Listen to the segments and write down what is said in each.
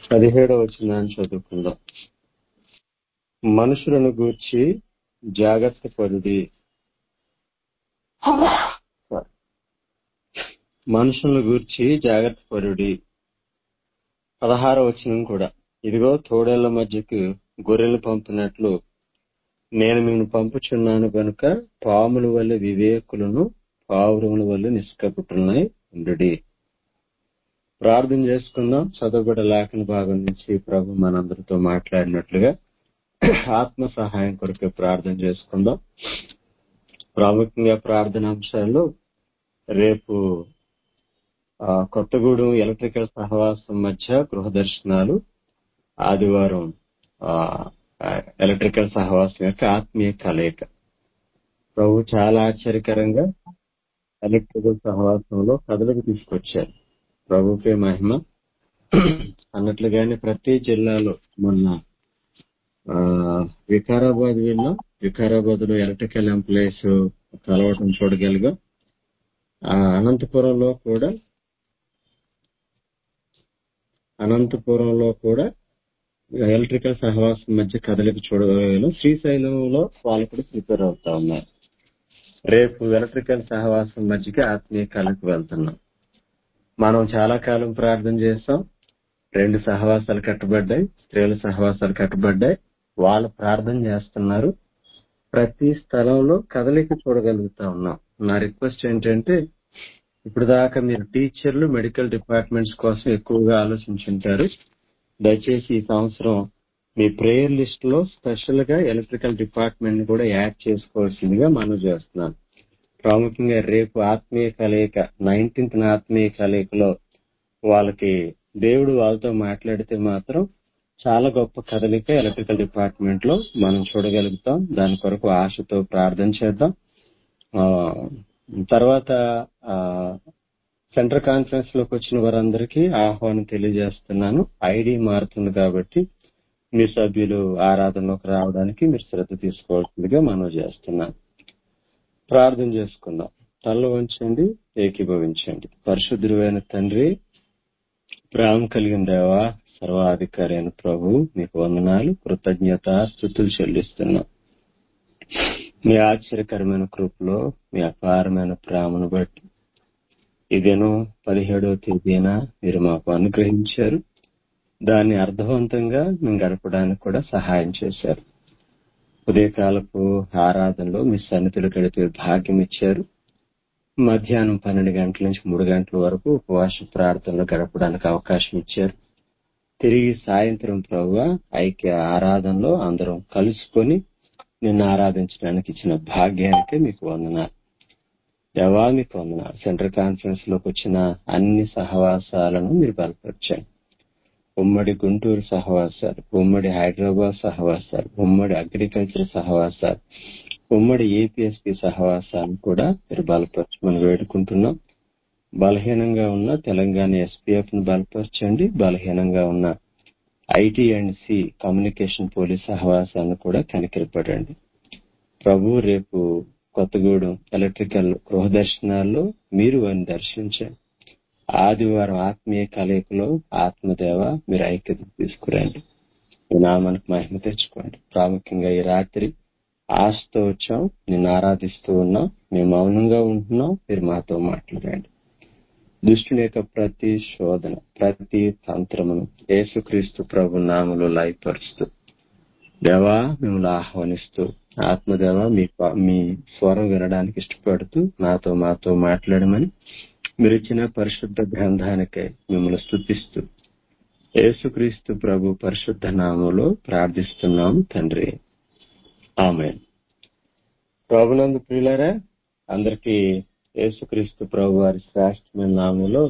పదిహేడవ వచనాన్ని చదువుకుందాం మనుషులను గూర్చి జాగ్రత్త పరుడి మనుషులను గూర్చి జాగ్రత్త పరుడి పదహార వచనం కూడా ఇదిగో తోడేళ్ల మధ్యకు గొర్రెలు పంపినట్లు నేను నేను పంపుచున్నాను గనుక పాముల వల్ల వివేకులను పావురముల వల్ల నిష్కపటున్నాయి ఉండుడి ప్రార్థన చేసుకుందాం చదవబడ లేఖన భాగం నుంచి ప్రభు మనందరితో మాట్లాడినట్లుగా ఆత్మ సహాయం కొరకు ప్రార్థన చేసుకుందాం ప్రాముఖ్యంగా ప్రార్థన అంశాల్లో రేపు ఆ, కొత్తగూడెం ఎలక్ట్రికల్ సహవాసం మధ్య గృహ దర్శనాలు ఆదివారం ఆ, ఆ, ఎలక్ట్రికల్ సహవాసం యొక్క ఆత్మీయ కలయిక ప్రభు చాలా ఆశ్చర్యకరంగా ఎలక్ట్రికల్ సహవాసంలో కథలకు తీసుకొచ్చారు ప్రభుకే మహిమ అన్నట్లుగానే ప్రతి జిల్లాలో మొన్న ఆ, వికారాబాద్ వెళ్ళాం వికారాబాద్ లో ఎలక్ట్రికల్ ఎంప్లాయీస్ కలవటం చూడగలిగాం ఆ, అనంతపురంలో కూడా అనంతపురంలో కూడా ఎలక్ట్రికల్ సహవాసం మధ్య కదలిక చూడగలిగాం శ్రీశైలంలో వాళ్ళు కూడా ప్రిపేర్ అవుతా ఉన్నారు రేపు ఎలక్ట్రికల్ సహవాసం మధ్యకి ఆత్మీయ కళకు వెళ్తున్నాం మనం చాలా కాలం ప్రార్థన చేస్తాం రెండు సహవాసాలు కట్టబడ్డాయి స్త్రీల సహవాసాలు కట్టబడ్డాయి వాళ్ళు ప్రార్థన చేస్తున్నారు ప్రతి స్థలంలో కదలిక చూడగలుగుతా ఉన్నాం నా రిక్వెస్ట్ ఏంటంటే ఇప్పుడు దాకా మీరు టీచర్లు మెడికల్ డిపార్ట్మెంట్స్ కోసం ఎక్కువగా ఆలోచించుంటారు దయచేసి ఈ సంవత్సరం మీ ప్రేయర్ లిస్ట్ లో స్పెషల్ గా ఎలక్ట్రికల్ డిపార్ట్మెంట్ ని కూడా యాడ్ చేసుకోవాల్సిందిగా మనం చేస్తున్నాను ప్రాముఖ్యంగా రేపు ఆత్మీయ కలయిక నైన్టీన్త్ ఆత్మీయ కలయికలో వాళ్ళకి దేవుడు వాళ్ళతో మాట్లాడితే మాత్రం చాలా గొప్ప కదలిక ఎలక్ట్రికల్ డిపార్ట్మెంట్ లో మనం చూడగలుగుతాం దాని కొరకు ఆశతో ప్రార్థన చేద్దాం ఆ, తర్వాత ఆ, సెంటర్ కాన్ఫరెన్స్ లోకి వచ్చిన వారందరికీ ఆహ్వానం తెలియజేస్తున్నాను ఐడి మారుతుంది కాబట్టి మీ సభ్యులు ఆరాధనలోకి రావడానికి మీరు శ్రద్ధ తీసుకోవాల్సిందిగా మనం చేస్తున్నాం ప్రార్థన చేసుకుందాం తలలో ఉంచండి ఏకీభవించండి పరిశుద్ధుడైన తండ్రి ప్రేమ కలిగిన దేవా సర్వాధికారి అయిన ప్రభు మీకు వందనాలు కృతజ్ఞత స్థుతులు చెల్లిస్తున్నాం మీ ఆశ్చర్యకరమైన కృపలో మీ అపారమైన ప్రేమను బట్టి ఇదేనో పదిహేడవ తేదీన మీరు మాకు అనుగ్రహించారు దాన్ని అర్థవంతంగా మేము గడపడానికి కూడా సహాయం చేశారు ఉదయకాలపు ఆరాధనలో మీ సన్నిధులు గడిపే భాగ్యం ఇచ్చారు మధ్యాహ్నం పన్నెండు గంటల నుంచి మూడు గంటల వరకు ఉపవాస ప్రార్థనలో గడపడానికి అవకాశం ఇచ్చారు తిరిగి సాయంత్రం ప్రభు ఐక్య ఆరాధనలో అందరం కలుసుకొని నిన్ను ఆరాధించడానికి ఇచ్చిన భాగ్యానికి మీకు వందనాలు దేవా మీకు వందనాలు సెంట్రల్ కాన్ఫరెన్స్ లోకి వచ్చిన అన్ని సహవాసాలను మీరు బలపరిచండి ఉమ్మడి గుంటూరు సహవాసాలు ఉమ్మడి హైదరాబాద్ సహవాసాలు ఉమ్మడి అగ్రికల్చర్ సహవాసాలు ఉమ్మడి ఏపీఎస్పి సహవాసాలను కూడా మీరు బలపరచమని వేడుకుంటున్నాం బలహీనంగా ఉన్న తెలంగాణ ఎస్పీఎఫ్ ను బలపరచండి బలహీనంగా ఉన్న IT and C communication police సహవాసాన్ని కూడా కనికరపడండి ప్రభు రేపు కొత్తగూడెం ఎలక్ట్రికల్ గృహ దర్శనాల్లో మీరు వారిని దర్శించండి ఆదివారం ఆత్మీయ కలయికలో ఆత్మదేవ మీరు ఐక్యత తీసుకురండి మీ నామానికి మహిమ తెచ్చుకోండి ప్రాముఖ్యంగా ఈ రాత్రి ఆశతో వచ్చాం నిన్ను ఆరాధిస్తూ ఉన్నాం మేము మౌనంగా ఉంటున్నాం మీరు మాతో మాట్లాడండి దుష్టుని యొక్క ప్రతి శోధన ప్రతి తంత్రమును యేసుక్రీస్తు ప్రభు నామలో లయపరుస్తూ దేవా మిమ్మల్ని ఆహ్వానిస్తూ ఆత్మదేవ మీ ప- మీ స్వరం వినడానికి ఇష్టపడుతూ నాతో మాతో మాట్లాడమని మీరు ఇచ్చిన పరిశుద్ధ గ్రంథానికై మిమ్మల్ని స్థుతిస్తూ యేసుక్రీస్తు ప్రభు పరిశుద్ధ నామంలో ప్రార్థిస్తున్నాం తండ్రి ఆమె ప్రభునందు ప్రియులారా అందరికీ యేసుక్రీస్తు ప్రభు వారి శ్రేష్టమైన నామంలో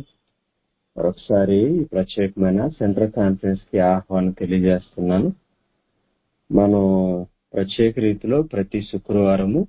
మరొకసారి ఈ ప్రత్యేకమైన సెంట్రల్ కాన్ఫరెన్స్ కి ఆహ్వానం తెలియజేస్తున్నాను మనం ప్రత్యేక రీతిలో ప్రతి శుక్రవారము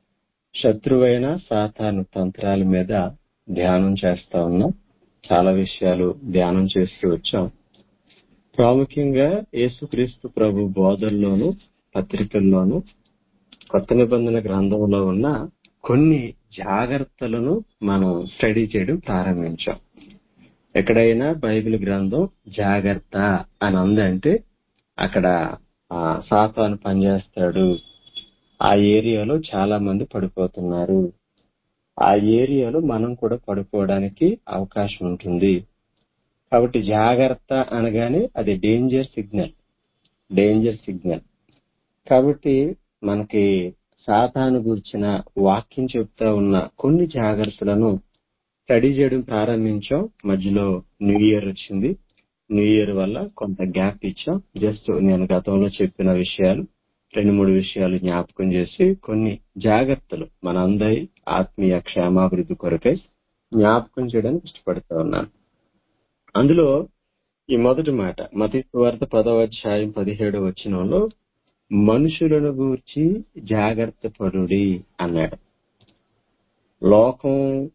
శత్రువైన సాతాను తంత్రాల మీద ధ్యానం చేస్తా ఉన్నాం చాలా విషయాలు ధ్యానం చేస్తూ వచ్చాం ప్రాముఖ్యంగా యేసుక్రీస్తు ప్రభు బోధల్లోను పత్రికల్లోను కొత్త నిబంధన గ్రంథంలో ఉన్న కొన్ని జాగ్రత్తలను మనం స్టడీ చేయడం ప్రారంభించాం ఎక్కడైనా బైబిల్ గ్రంథం జాగ్రత్త అని ఉందంటే అక్కడ ఆ, సాతాను పనిచేస్తాడు ఆ ఏరియాలో చాలా మంది పడిపోతున్నారు ఆ ఏరియాలో మనం కూడా పడిపోవడానికి అవకాశం ఉంటుంది కాబట్టి జాగ్రత్త అనగానే అది డేంజర్ సిగ్నల్ డేంజర్ సిగ్నల్ కాబట్టి మనకి సాతాను గురించిన వాక్యం చెప్తా ఉన్న కొన్ని జాగ్రత్తలను స్టడీ చేయడం ప్రారంభించాం మధ్యలో న్యూ ఇయర్ వచ్చింది న్యూ ఇయర్ వల్ల కొంత గ్యాప్ ఇచ్చాం జస్ట్ నేను గతంలో చెప్పిన విషయాలు రెండు మూడు విషయాలు జ్ఞాపకం చేసి కొన్ని జాగ్రత్తలు మన అందరి ఆత్మీయ క్షేమాభివృద్ధి కొరకై జ్ఞాపకం చేయడానికి ఇష్టపడుతూ ఉన్నాను అందులో ఈ మొదటి మాట మతి వార్త పదవ అధ్యాయం పదిహేడు వచనంలో మనుషులను గూర్చి జాగ్రత్త పరుడి అన్నాడు లోకం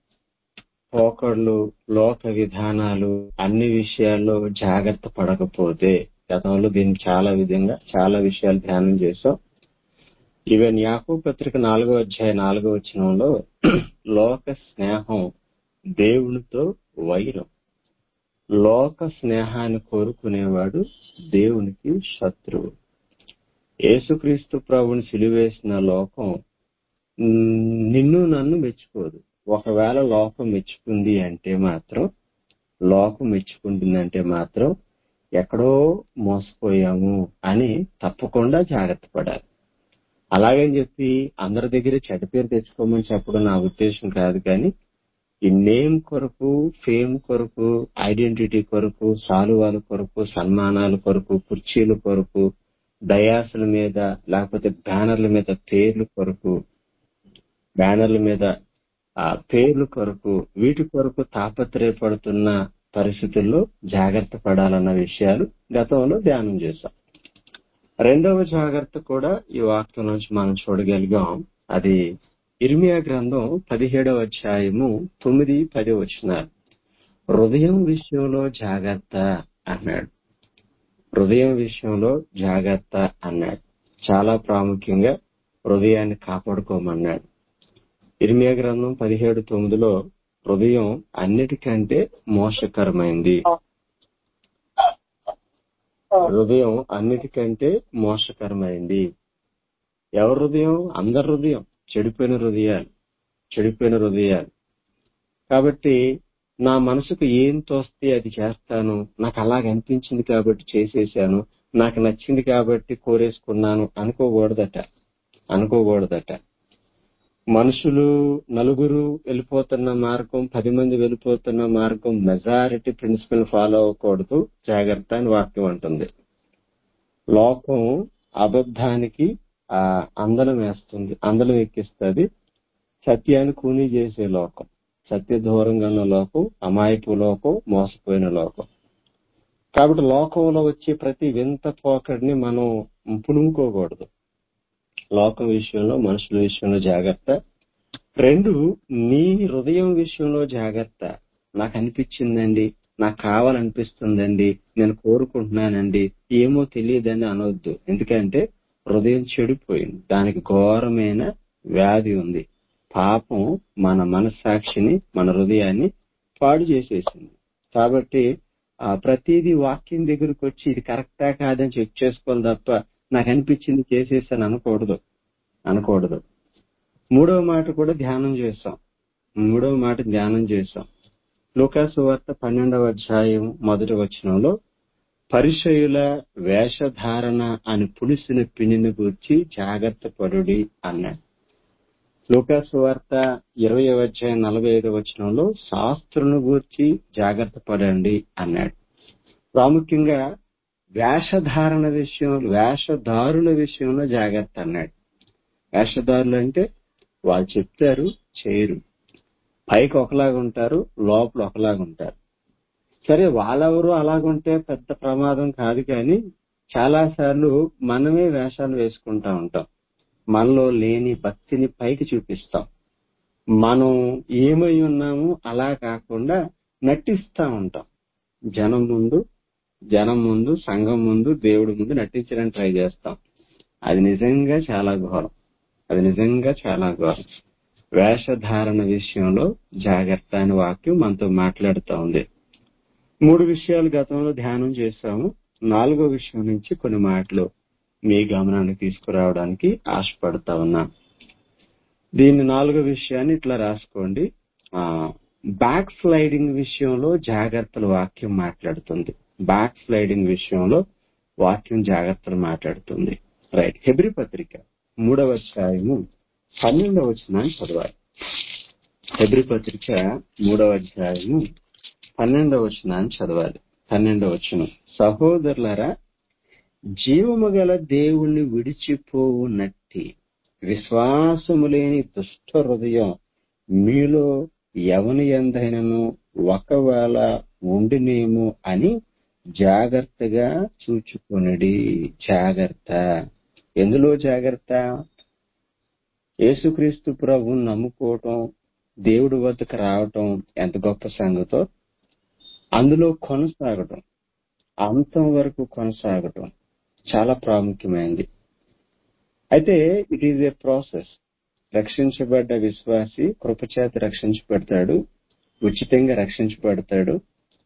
పోకళ్ళు లోక విధానాలు అన్ని విషయాల్లో జాగ్రత్త పడకపోతే గతంలో దీన్ని చాలా విధంగా చాలా విషయాలు ధ్యానం చేసాం ఈవెన్ యాకూ పత్రిక నాలుగో అధ్యాయ నాలుగో వచనంలో లోక స్నేహం దేవునితో వైరం లోక స్నేహాన్ని కోరుకునేవాడు దేవునికి శత్రువు యేసుక్రీస్తు ప్రభుని సిలువేసిన లోకం మ్, నిన్ను నన్ను మెచ్చుకోదు ఒకవేళ లోకం మెచ్చుకుంది అంటే మాత్రం లోకం మెచ్చుకుంటుందంటే మాత్రం ఎక్కడో మోసపోయాము అని తప్పకుండా జాగ్రత్త పడాలి అలాగని చెప్పి అందరి దగ్గర చెడ్డ పేరు తెచ్చుకోమని చెప్పడం నా ఉద్దేశం కాదు కానీ ఈ నేమ్ కొరకు ఫేమ్ కొరకు ఐడెంటిటీ కొరకు సాలువాల కొరకు సన్మానాల కొరకు కుర్చీల కొరకు డయాసుల మీద లేకపోతే బ్యానర్ల మీద పేర్ల కొరకు బ్యానర్ల మీద ఆ పేర్ల కొరకు వీటి కొరకు తాపత్రయపడుతున్న పరిస్థితుల్లో జాగ్రత్త పడాలన్న విషయాలు గతంలో ధ్యానం చేశాం రెండవ జాగ్రత్త కూడా ఈ వాక్యం నుంచి మనం చూడగలిగాం అది ఇర్మియా గ్రంథం పదిహేడవ అధ్యాయము తొమ్మిది పది వచ్చినారు హృదయం విషయంలో జాగ్రత్త అన్నాడు హృదయం విషయంలో జాగ్రత్త అన్నాడు చాలా ప్రాముఖ్యంగా హృదయాన్ని కాపాడుకోమన్నాడు ఇర్మియా గ్రంథం పదిహేడు తొమ్మిదిలో హృదయం అన్నిటికంటే మోసకరమైంది హృదయం అన్నిటికంటే మోసకరమైంది ఎవరి హృదయం అందరి హృదయం చెడిపోయిన హృదయాలు చెడిపోయిన హృదయాలు కాబట్టి నా మనసుకు ఏం తోస్తే అది చేస్తాను నాకు అలాగ అనిపించింది కాబట్టి చేసేసాను నాకు నచ్చింది కాబట్టి కోరేసుకున్నాను అనుకోకూడదట అనుకోకూడదట మనుషులు నలుగురు వెళ్ళిపోతున్న మార్గం పది మంది వెళ్ళిపోతున్న మార్గం మెజారిటీ ప్రిన్సిపల్ ఫాలో అవ్వకూడదు జాగ్రత్త అని వాక్యం అంటుంది లోకం అబద్ధానికి ఆ అందలం వేస్తుంది అందలం ఎక్కిస్తుంది సత్యాన్ని కూనీ చేసే లోకం సత్య దూరంగా ఉన్న లోకం అమాయపు లోకం మోసపోయిన లోకం కాబట్టి లోకంలో వచ్చే ప్రతి వింత పోకడిని మనం పులుముకోకూడదు లోకం విషయంలో మనుషుల విషయంలో జాగ్రత్త రెండు నీ హృదయం విషయంలో జాగ్రత్త నాకు అనిపించిందండి నాకు కావాలనిపిస్తుందండి నేను కోరుకుంటున్నానండి ఏమో తెలియదని అనవద్దు ఎందుకంటే హృదయం చెడిపోయింది దానికి ఘోరమైన వ్యాధి ఉంది పాపం మన మనస్సాక్షిని మన హృదయాన్ని పాడు చేసేసింది కాబట్టి ఆ ప్రతిదీ వాక్యం దగ్గరకు వచ్చి ఇది కరెక్టా కాదని చెక్ చేసుకోవాలి తప్ప నాకు అనిపించింది చేసేసాను అనకూడదు అనకూడదు మూడవ మాట కూడా ధ్యానం చేస్తాం మూడవ మాట ధ్యానం చేస్తాం లూకాసు వార్త పన్నెండవ అధ్యాయం మొదటి వచనంలో పరిచయుల వేషధారణ అని పులిసిన పిన్నిని గూర్చి జాగ్రత్త పరుడి అన్నాడు లూకాసు వార్త ఇరవై అధ్యాయం నలభై ఐదవ వచనంలో శాస్త్రులను గూర్చి జాగ్రత్త పడండి అన్నాడు ప్రాముఖ్యంగా వేషధారణ విషయం వేషధారుల విషయంలో జాగ్రత్త అన్నాడు వేషధారులు అంటే వాళ్ళు చెప్తారు చేయరు పైకి ఒకలాగా ఉంటారు లోపల ఒకలాగా ఉంటారు సరే వాళ్ళెవరు అలాగుంటే పెద్ద ప్రమాదం కాదు కానీ చాలా సార్లు మనమే వేషాలు వేసుకుంటా ఉంటాం మనలో లేని భక్తిని పైకి చూపిస్తాం మనం ఏమై ఉన్నామో అలా కాకుండా నటిస్తా ఉంటాం జనం ముందు జనం ముందు సంఘం ముందు దేవుడి ముందు నటించడానికి ట్రై చేస్తాం అది నిజంగా చాలా ఘోరం అది నిజంగా చాలా ఘోరం వేషధారణ విషయంలో జాగ్రత్త అనే వాక్యం మనతో మాట్లాడుతూ ఉంది మూడు విషయాలు గతంలో ధ్యానం చేశాము నాలుగో విషయం నుంచి కొన్ని మాటలు మీ గమనానికి తీసుకురావడానికి ఆశపడతా ఉన్నా దీన్ని నాలుగో విషయాన్ని ఇట్లా రాసుకోండి బ్యాక్ స్లైడింగ్ విషయంలో జాగ్రత్తల వాక్యం మాట్లాడుతుంది బ్యాక్ స్లైడింగ్ విషయంలో వాక్యం జాగ్రత్తలు మాట్లాడుతుంది రైట్ హెబ్రి పత్రిక మూడవ అధ్యాయము పన్నెండవ వచనాన్ని చదవాలి హెబ్రి పత్రిక మూడవ అధ్యాయము పన్నెండవ వచనాన్ని చదవాలి పన్నెండవ వచనం సహోదరులరా జీవము గల దేవుణ్ణి విడిచిపోవు నట్టి విశ్వాసము లేని దుష్ట హృదయం మీలో ఎవని ఎందైనను ఒకవేళ ఉండినేమో అని జాగ్రత్తగా చూచుకొనిడి జాగ్రత్త ఎందులో జాగ్రత్త యేసుక్రీస్తు ప్రభువుని నమ్ముకోవటం దేవుడి వద్దకు రావటం ఎంత గొప్ప సంగతో అందులో కొనసాగటం అంతం వరకు కొనసాగటం చాలా ప్రాముఖ్యమైనది అయితే ఇట్ ఈజ్ ఏ ప్రాసెస్ రక్షించబడ్డ విశ్వాసి కృపచేత రక్షించబడతాడు ఉచితంగా రక్షించబడతాడు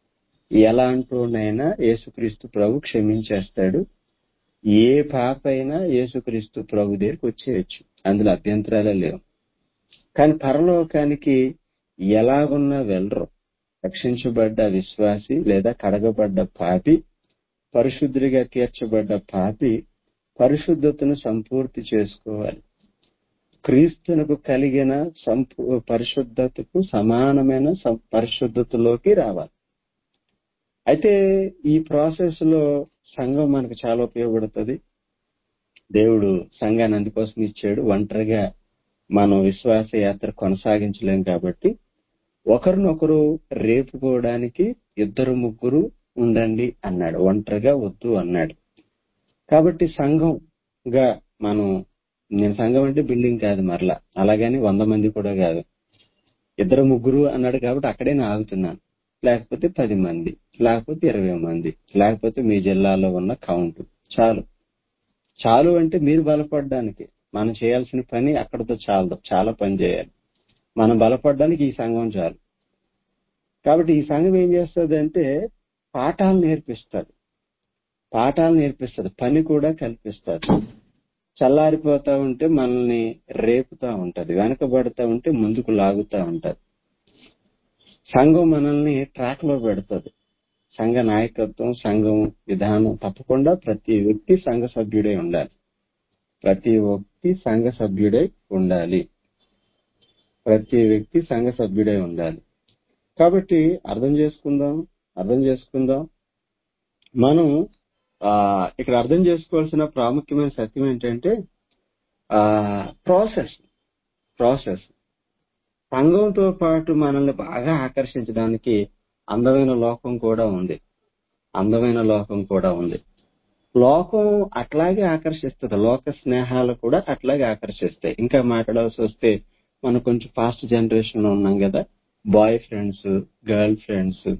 ఎలాంటోనైనా యేసుక్రీస్తు ప్రభు క్షమించేస్తాడు ఏ పాప అయినా యేసుక్రీస్తు ప్రభు దగ్గరికి వచ్చేయచ్చు అందులో అభ్యంతరాలే లేవు కానీ పరలోకానికి ఎలాగున్నా వెళ్ళరు రక్షించబడ్డ విశ్వాసి లేదా కడగబడ్డ పాపి పరిశుద్ధుడిగా తీర్చబడ్డ పాపి పరిశుద్ధతను సంపూర్తి చేసుకోవాలి క్రీస్తునకు కలిగిన సంపూ పరిశుద్ధతకు సమానమైన సం- పరిశుద్ధతలోకి రావాలి అయితే ఈ ప్రాసెస్ లో సంఘం మనకు చాలా ఉపయోగపడుతుంది దేవుడు సంఘాన్ని అందుకోసం ఇచ్చాడు ఒంటరిగా మనం విశ్వాస యాత్ర కొనసాగించలేం కాబట్టి ఒకరినొకరు రేపుకోవడానికి ఇద్దరు ముగ్గురు ఉండండి అన్నాడు ఒంటరిగా వద్దు అన్నాడు కాబట్టి సంఘంగా మనం నేను సంఘం అంటే బిల్డింగ్ కాదు మరలా అలాగని వంద మంది కూడా కాదు ఇద్దరు ముగ్గురు అన్నాడు కాబట్టి అక్కడే నేను ఆగుతున్నాను లేకపోతే పది మంది లేకపోతే ఇరవై మంది లేకపోతే మీ జిల్లాలో ఉన్న కౌంట్ చాలు చాలు అంటే మీరు బలపడడానికి మనం చేయాల్సిన పని అక్కడతో చాలదు చాలా పని చేయాలి మనం బలపడడానికి ఈ సంఘం చాలు కాబట్టి ఈ సంఘం ఏం చేస్తుంది అంటే పాఠాలు నేర్పిస్తుంది పాఠాలు నేర్పిస్తుంది పని కూడా కల్పిస్తుంది చల్లారిపోతా ఉంటే మనల్ని రేపుతా ఉంటది వెనకబడతా ఉంటే ముందుకు లాగుతా ఉంటది సంఘం మనల్ని ట్రాక్ లో పెడుతుంది సంఘ నాయకత్వం సంఘం విధానం తప్పకుండా ప్రతి వ్యక్తి సంఘ సభ్యుడై ఉండాలి ప్రతి వ్యక్తి సంఘ సభ్యుడై ఉండాలి ప్రతి వ్యక్తి సంఘ సభ్యుడై ఉండాలి కాబట్టి అర్థం చేసుకుందాం అర్థం చేసుకుందాం మనం ఆ ఇక్కడ అర్థం చేసుకోవాల్సిన ప్రాముఖ్యమైన సత్యం ఏంటంటే ఆ ప్రాసెస్ ప్రాసెస్ సంఘంతో పాటు మనల్ని బాగా ఆకర్షించడానికి అందమైన లోకం కూడా ఉంది అందమైన లోకం కూడా ఉంది లోకం అట్లాగే ఆకర్షిస్తుంది లోక స్నేహాలు కూడా అట్లాగే ఆకర్షిస్తాయి ఇంకా మాట్లాడాల్సి వస్తే మనం కొంచెం ఫాస్ట్ జనరేషన్ లో ఉన్నాం కదా boy friends girl friends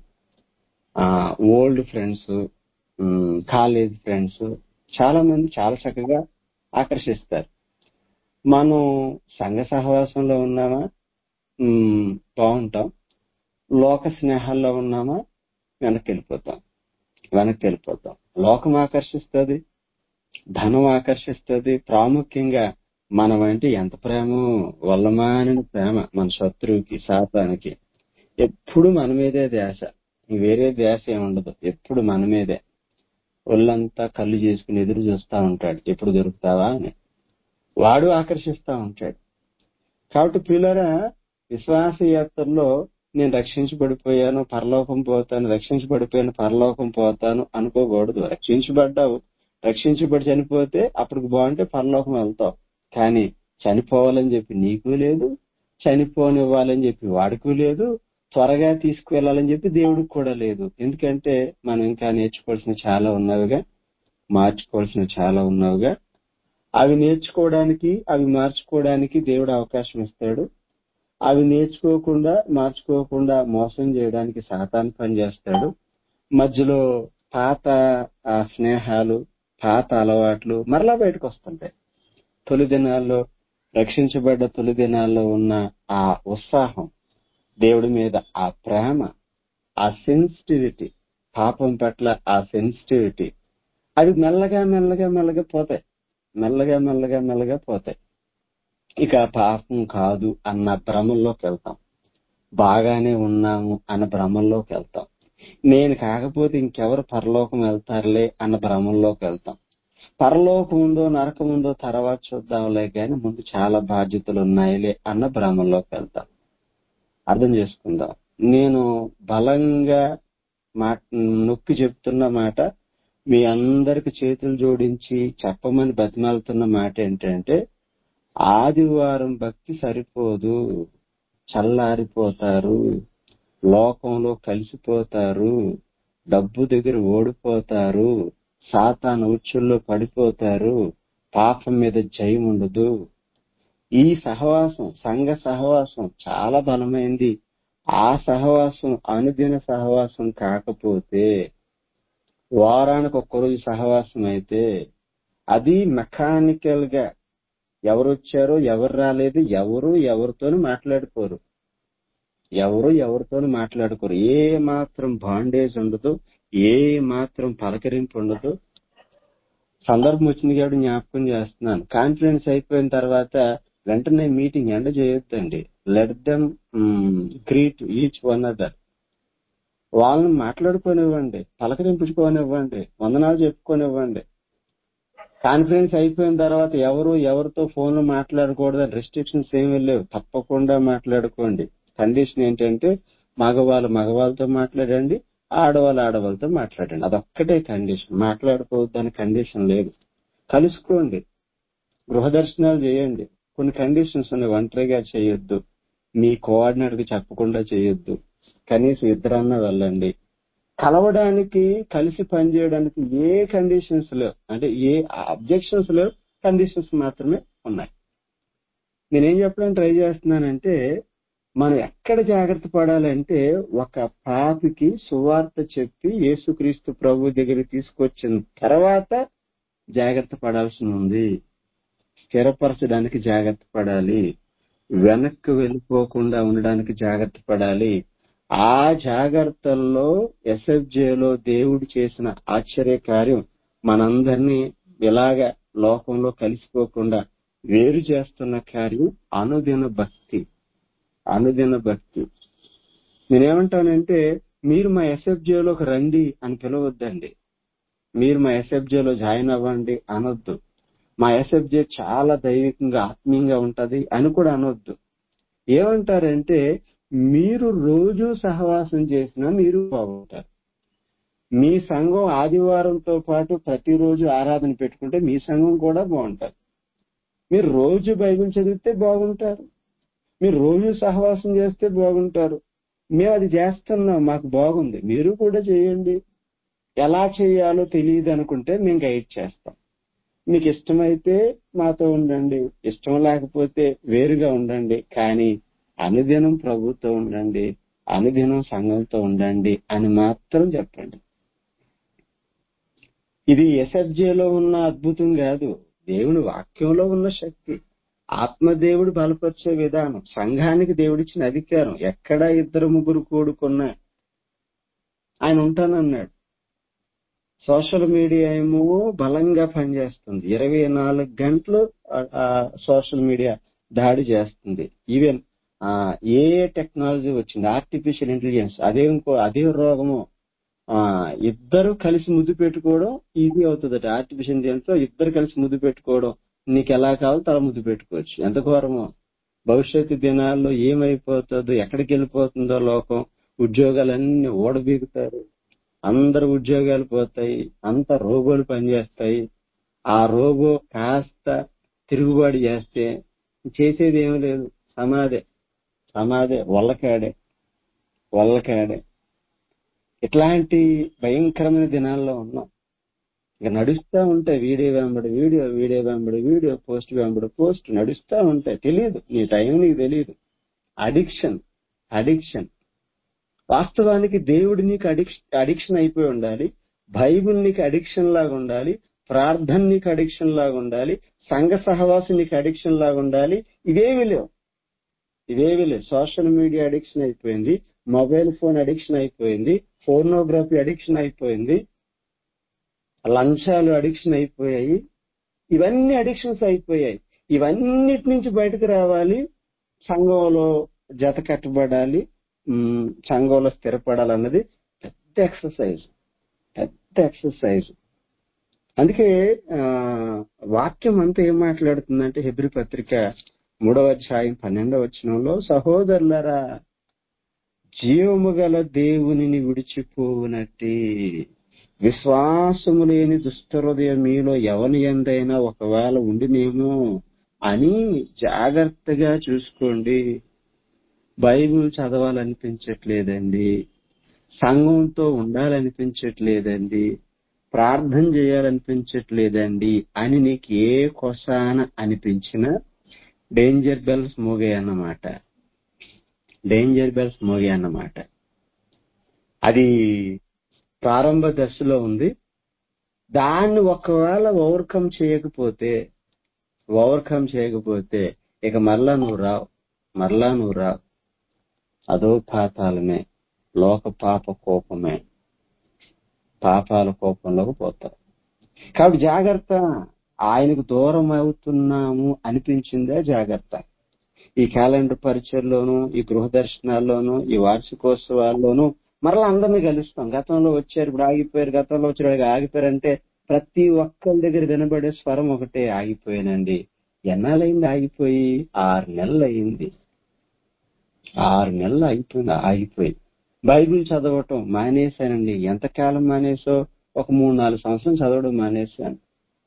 old friends college friends చాలా మంది చాలా చక్కగా ఆకర్షిస్తారు మనం సంఘ సహవాసంలో ఉన్నామా ఉమ్, బాగుంటాం లోక స్నేహాల్లో ఉన్నామా వెనక్కి వెళ్ళిపోతాం వెనక్కి వెళ్ళిపోతాం లోకం ఆకర్షిస్తుంది ధనం ఆకర్షిస్తుంది ప్రాముఖ్యంగా మనం అంటే ఎంత ప్రేమ వల్లమానిన ప్రేమ మన శత్రువుకి శాతానికి ఎప్పుడు మన మీదే ధ్యాస వేరే ధ్యాస ఏమి ఉండదు ఎప్పుడు మన మీదే ఒళ్ళంతా కళ్ళు చేసుకుని ఎదురు చూస్తా ఉంటాడు ఎప్పుడు దొరుకుతావా అని వాడు ఆకర్షిస్తా ఉంటాడు కాబట్టి పిల్లరా విశ్వాస యాత్రలో నేను రక్షించబడిపోయాను పరలోకం పోతాను రక్షించబడిపోయాను పరలోకం పోతాను అనుకోకూడదు రక్షించబడ్డావు రక్షించబడి చనిపోతే అప్పటికి బాగుంటే పరలోకం వెళ్తావు కానీ చనిపోవాలని చెప్పి నీకు లేదు చనిపోనివ్వాలని చెప్పి వాడికి లేదు త్వరగా తీసుకువెళ్ళాలని చెప్పి దేవుడికి కూడా లేదు ఎందుకంటే మనం ఇంకా నేర్చుకోవాల్సిన చాలా ఉన్నవిగా మార్చుకోవాల్సిన చాలా ఉన్నవిగా అవి నేర్చుకోవడానికి అవి మార్చుకోవడానికి దేవుడు అవకాశం ఇస్తాడు అవి నేర్చుకోకుండా మార్చుకోకుండా మోసం చేయడానికి సాతాను పని చేస్తాడు మధ్యలో పాత ఆ స్నేహాలు పాత అలవాట్లు మరలా బయటకు వస్తుంటాయి తొలి దినాల్లో రక్షించబడ్డ తొలి దినాల్లో ఉన్న ఆ ఉత్సాహం దేవుడి మీద ఆ ప్రేమ ఆ సెన్సిటివిటీ పాపం పట్ల ఆ సెన్సిటివిటీ అవి మెల్లగా మెల్లగా మెల్లగా పోతాయి మెల్లగా మెల్లగా మెల్లగా పోతాయి ఇక పాపం కాదు అన్న భ్రమంలోకి వెళ్తాం బాగానే ఉన్నాము అన్న భ్రమంలోకి వెళ్తాం నేను కాకపోతే ఇంకెవరు పరలోకం వెళ్తారులే అన్న భ్రమంలోకి వెళ్తాం పరలోకం ఉందో నరకం ఉందో తర్వాత చూద్దాంలే కానీ ముందు చాలా బాధ్యతలు ఉన్నాయిలే అన్న భ్రమంలోకి వెళ్తాం అర్థం చేసుకుందాం నేను బలంగా మా నొక్కి చెప్తున్న మాట మీ అందరికి చేతులు జోడించి చెప్పమని బతిమాలుతున్న మాట ఏంటంటే ఆదివారం భక్తి సరిపోదు చల్లారిపోతారు లోకంలో కలిసిపోతారు డబ్బు దగ్గర ఓడిపోతారు సాతాను ఉచ్చుల్లో పడిపోతారు పాపం మీద జయం ఉండదు ఈ సహవాసం సంఘ సహవాసం చాలా బలమైంది ఆ సహవాసం అనుదిన సహవాసం కాకపోతే వారానికి ఒక్కరోజు సహవాసం అయితే అది మెకానికల్ గా ఎవరు వచ్చారో ఎవరు రాలేదు ఎవరు ఎవరితోనూ మాట్లాడుకోరు ఎవరు ఎవరితోనూ మాట్లాడుకోరు ఏ మాత్రం బాండేజ్ ఉండదు ఏ మాత్రం పలకరింపు ఉండదు సందర్భం వచ్చింది కాబట్టి జ్ఞాపకం చేస్తున్నాను కాన్ఫిడెన్స్ అయిపోయిన తర్వాత వెంటనే మీటింగ్ ఎండ చేయొద్దండి let them greet each one other వాళ్ళని మాట్లాడుకోనివ్వండి పలకరింపుకోనివ్వండి వందనాలు చెప్పుకోనివ్వండి కాన్ఫరెన్స్ అయిపోయిన తర్వాత ఎవరు ఎవరితో ఫోన్ లో మాట్లాడకూడదు రెస్ట్రిక్షన్స్ ఏమీ లేవు తప్పకుండా మాట్లాడుకోండి కండిషన్ ఏంటంటే మగవాళ్ళు మగవాళ్ళతో మాట్లాడండి ఆడవాళ్ళు ఆడవాళ్ళతో మాట్లాడండి అదొక్కటే కండిషన్ మాట్లాడుకోవద్దని కండిషన్ లేదు కలుసుకోండి గృహ దర్శనాలు చేయండి కొన్ని కండిషన్స్ ఉన్నాయి ఒంటరిగా చేయొద్దు మీ కోఆర్డినేటర్ కి చెప్పకుండా చేయొద్దు కనీసం ఇద్దరన్నా వెళ్ళండి కలవడానికి కలిసి పనిచేయడానికి ఏ కండిషన్స్ లేవు అంటే ఏ అబ్జెక్షన్స్ లేవు కండిషన్స్ మాత్రమే ఉన్నాయి నేనేం చెప్పడానికి ట్రై చేస్తున్నానంటే మనం ఎక్కడ జాగ్రత్త పడాలంటే ఒక పాపికి సువార్త చెప్పి యేసుక్రీస్తు ప్రభు దగ్గరికి తీసుకొచ్చిన తర్వాత జాగ్రత్త పడాల్సి ఉంది స్థిరపరచడానికి జాగ్రత్త పడాలి వెనక్కి వెళ్ళిపోకుండా ఉండడానికి జాగ్రత్త పడాలి ఆ జాగ్రత్తల్లో ఎస్ఎఫ్జేలో దేవుడు చేసిన ఆశ్చర్య కార్యం మనందరినీ ఇలాగ లోకంలో కలిసిపోకుండా వేరు చేస్తున్న కార్యం అనుదిన భక్తి అనుదిన భక్తి నేనేమంటానంటే మీరు మా ఎస్ఎఫ్జేలోకి రండి అని పిలవద్దండి మీరు మా ఎస్ఎఫ్జేలో జాయిన్ అవ్వండి అనొద్దు మా ఎస్ఎఫ్జే చాలా దైవికంగా ఆత్మీయంగా ఉంటది అని కూడా అనొద్దు ఏమంటారంటే మీరు రోజు సహవాసం చేసినా మీరు బాగుంటారు మీ సంఘం ఆదివారంతో పాటు ప్రతిరోజు ఆరాధన పెట్టుకుంటే మీ సంఘం కూడా బాగుంటారు మీరు రోజు బైబిల్ చదివితే బాగుంటారు మీరు రోజు సహవాసం చేస్తే బాగుంటారు మేము అది చేస్తున్నాం మాకు బాగుంది మీరు కూడా చేయండి ఎలా చేయాలో తెలియదు అనుకుంటే మేము గైడ్ చేస్తాం మీకు ఇష్టమైతే మాతో ఉండండి ఇష్టం లేకపోతే వేరుగా ఉండండి కానీ అనుదినం ప్రభుతో ఉండండి అనుదినం సంఘంతో ఉండండి అని మాత్రం చెప్పండి ఇది ఎస్ఎఫ్జేలో ఉన్న అద్భుతం కాదు దేవుని వాక్యంలో ఉన్న శక్తి ఆత్మదేవుడు బలపరిచే విధానం సంఘానికి దేవుడిచ్చిన అధికారం ఎక్కడ ఇద్దరు ముగ్గురు కూడుకున్నా ఆయన ఉంటానన్నాడు సోషల్ మీడియా ఏమో బలంగా పనిచేస్తుంది ఇరవై నాలుగు గంటలు సోషల్ మీడియా దాడి చేస్తుంది ఈవెన్ ఏ టెక్నాలజీ వచ్చింది ఆర్టిఫిషియల్ ఇంటెలిజెన్స్ అదే ఇంకో అదే రోగము ఆ ఇద్దరు కలిసి ముద్దు పెట్టుకోవడం ఈజీ అవుతుందట ఆర్టిఫిషియల్ ఇంటెలిజెన్స్ లో ఇద్దరు కలిసి ముద్దు పెట్టుకోవడం నీకు ఎలా కావాలో తల ముద్దు పెట్టుకోవచ్చు ఎంత ఘోరమో భవిష్యత్తు దినాల్లో ఏమైపోతుందో ఎక్కడికి వెళ్ళిపోతుందో లోకం ఉద్యోగాలన్నీ ఓడబీగుతారు అందరు ఉద్యోగాలు పోతాయి అంత రోబోలు పనిచేస్తాయి ఆ రోబో కాస్త తిరుగుబాటు చేస్తే చేసేది ఏమీ లేదు సమాధే సమాధే వల్లకాడే వల్లకాడే ఇట్లాంటి భయంకరమైన దినాల్లో ఉన్నాం ఇక నడుస్తూ ఉంటాయి వీడియో వెంబడి వీడియో వీడియో వెంబడి వీడియో పోస్ట్ వెంబడి పోస్ట్ నడుస్తూ ఉంటాయి తెలియదు నీ టైం నీకు తెలియదు అడిక్షన్ అడిక్షన్ వాస్తవానికి దేవుడు నీకు అడిక్షన్ అడిక్షన్ అయిపోయి ఉండాలి బైబుల్ నీకు అడిక్షన్ లాగా ఉండాలి ప్రార్థన నీకు అడిక్షన్ లాగా ఉండాలి సంఘ సహవాసం నీకు అడిక్షన్ లాగా ఉండాలి ఇవేవి లేవు ఇవేవి లేవు సోషల్ మీడియా అడిక్షన్ అయిపోయింది మొబైల్ ఫోన్ అడిక్షన్ అయిపోయింది ఫోర్నోగ్రఫీ అడిక్షన్ అయిపోయింది లంచాలు అడిక్షన్ అయిపోయాయి ఇవన్నీ అడిక్షన్స్ అయిపోయాయి ఇవన్నిటి నుంచి బయటకు రావాలి సంఘంలో జత కట్టబడాలి ఉమ్, సంఘంలో స్థిరపడాలన్నది పెద్ద ఎక్సర్సైజ్ పెద్ద ఎక్సర్సైజ్ అందుకే ఆ, వాక్యం అంతా ఏం మాట్లాడుతుందంటే హెబ్రి పత్రిక మూడవ అధ్యాయం పన్నెండవ వచనంలో సహోదరులరా జీవము గల దేవునిని విడిచిపోవునట్టి విశ్వాసము లేని దుష్టహృదయం మీలో ఎవని ఎందైనా ఒకవేళ ఉండినేమో అని జాగ్రత్తగా చూసుకోండి బైబిల్ చదవాలనిపించట్లేదండి సంఘంతో ఉండాలనిపించట్లేదండి ప్రార్థన చేయాలనిపించట్లేదండి అని నీకు ఏ కొసాన అనిపించినా డేంజర్ బెల్స్ మోగాయి అన్నమాట డేంజర్ బెల్స్ మోగాయి అన్నమాట అది ప్రారంభ దశలో ఉంది దాన్ని ఒకవేళ ఓవర్కమ్ చేయకపోతే ఓవర్కమ్ చేయకపోతే ఇక మరలా నువ్వు రావు మరలా నువ్వు రావు అదో పాతాలమే లోక పాప కోపమే పాపాల కోపంలోకి పోతావు కాబట్టి జాగ్రత్త ఆయనకు దూరం అవుతున్నాము అనిపించిందే జాగ్రత్త ఈ క్యాలెండర్ పరిచయలోను ఈ గృహ దర్శనాల్లోను ఈ వార్షికోత్సవాల్లోనూ మరలా అందరినీ కలుస్తాం గతంలో వచ్చారు ఇప్పుడు ఆగిపోయారు గతంలో వచ్చారు ఇలాగ ఆగిపోయారంటే ప్రతి ఒక్కరి దగ్గర వినబడే స్వరం ఒకటే ఆగిపోయానండి ఎన్నాళ్ళైంది ఆగిపోయి ఆరు నెలలు అయింది ఆరు నెలలు అయిపోయింది ఆగిపోయి బైబిల్ చదవటం మానేశానండి ఎంతకాలం మానేసో ఒక మూడు నాలుగు సంవత్సరం చదవడం మానేశాను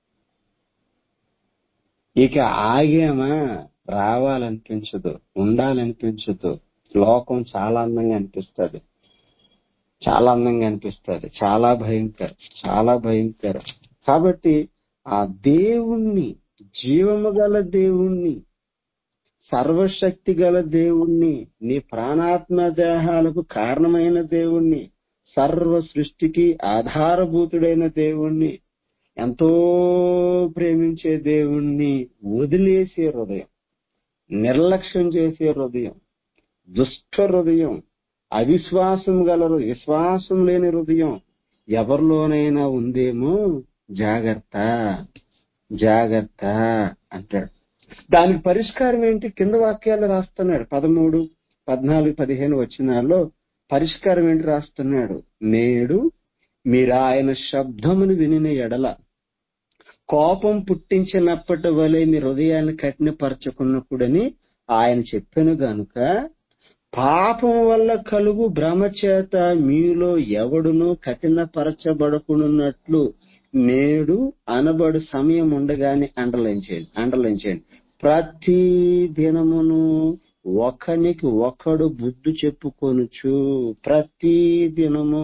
ఇక ఆగామా రావాలనిపించదు ఉండాలనిపించదు లోకం చాలా అందంగా అనిపిస్తుంది చాలా అందంగా అనిపిస్తుంది చాలా భయంకరం చాలా భయంకరం కాబట్టి ఆ దేవుణ్ణి జీవము గల దేవుణ్ణి సర్వశక్తి గల దేవుణ్ణి నీ ప్రాణాత్మ దేహాలకు కారణమైన దేవుణ్ణి సర్వ సృష్టికి ఆధారభూతుడైన దేవుణ్ణి ఎంతో ప్రేమించే దేవుణ్ణి వదిలేసే హృదయం నిర్లక్ష్యం చేసే హృదయం దుష్ట హృదయం అవిశ్వాసం గల హృదయం, విశ్వాసం లేని హృదయం ఎవరిలోనైనా ఉందేమో జాగ్రత్త జాగ్రత్త అంటాడు దానికి పరిష్కారం ఏంటి కింద వాక్యాలు రాస్తున్నాడు పదమూడు పద్నాలుగు పదిహేను వచ్చినాల్లో పరిష్కారం ఏంటి రాస్తున్నాడు నేడు మీరు ఆయన శబ్దమును వినిన ఎడల కోపం పుట్టించినప్పటి వలె మీ హృదయాన్ని కఠినపరచుకున్నప్పుడని ఆయన చెప్పాను గనుక పాపం వల్ల కలుగు భ్రమ చేత మీలో ఎవడును కఠినపరచబడకున్నట్లు నేడు అనబడు సమయం ఉండగానే అండర్లైన్ చేయండి అండర్లైన్ చేయండి ప్రతి దినమును ఒకనికి ఒకడు బుద్ధి చెప్పుకొనుచు ప్రతి దినము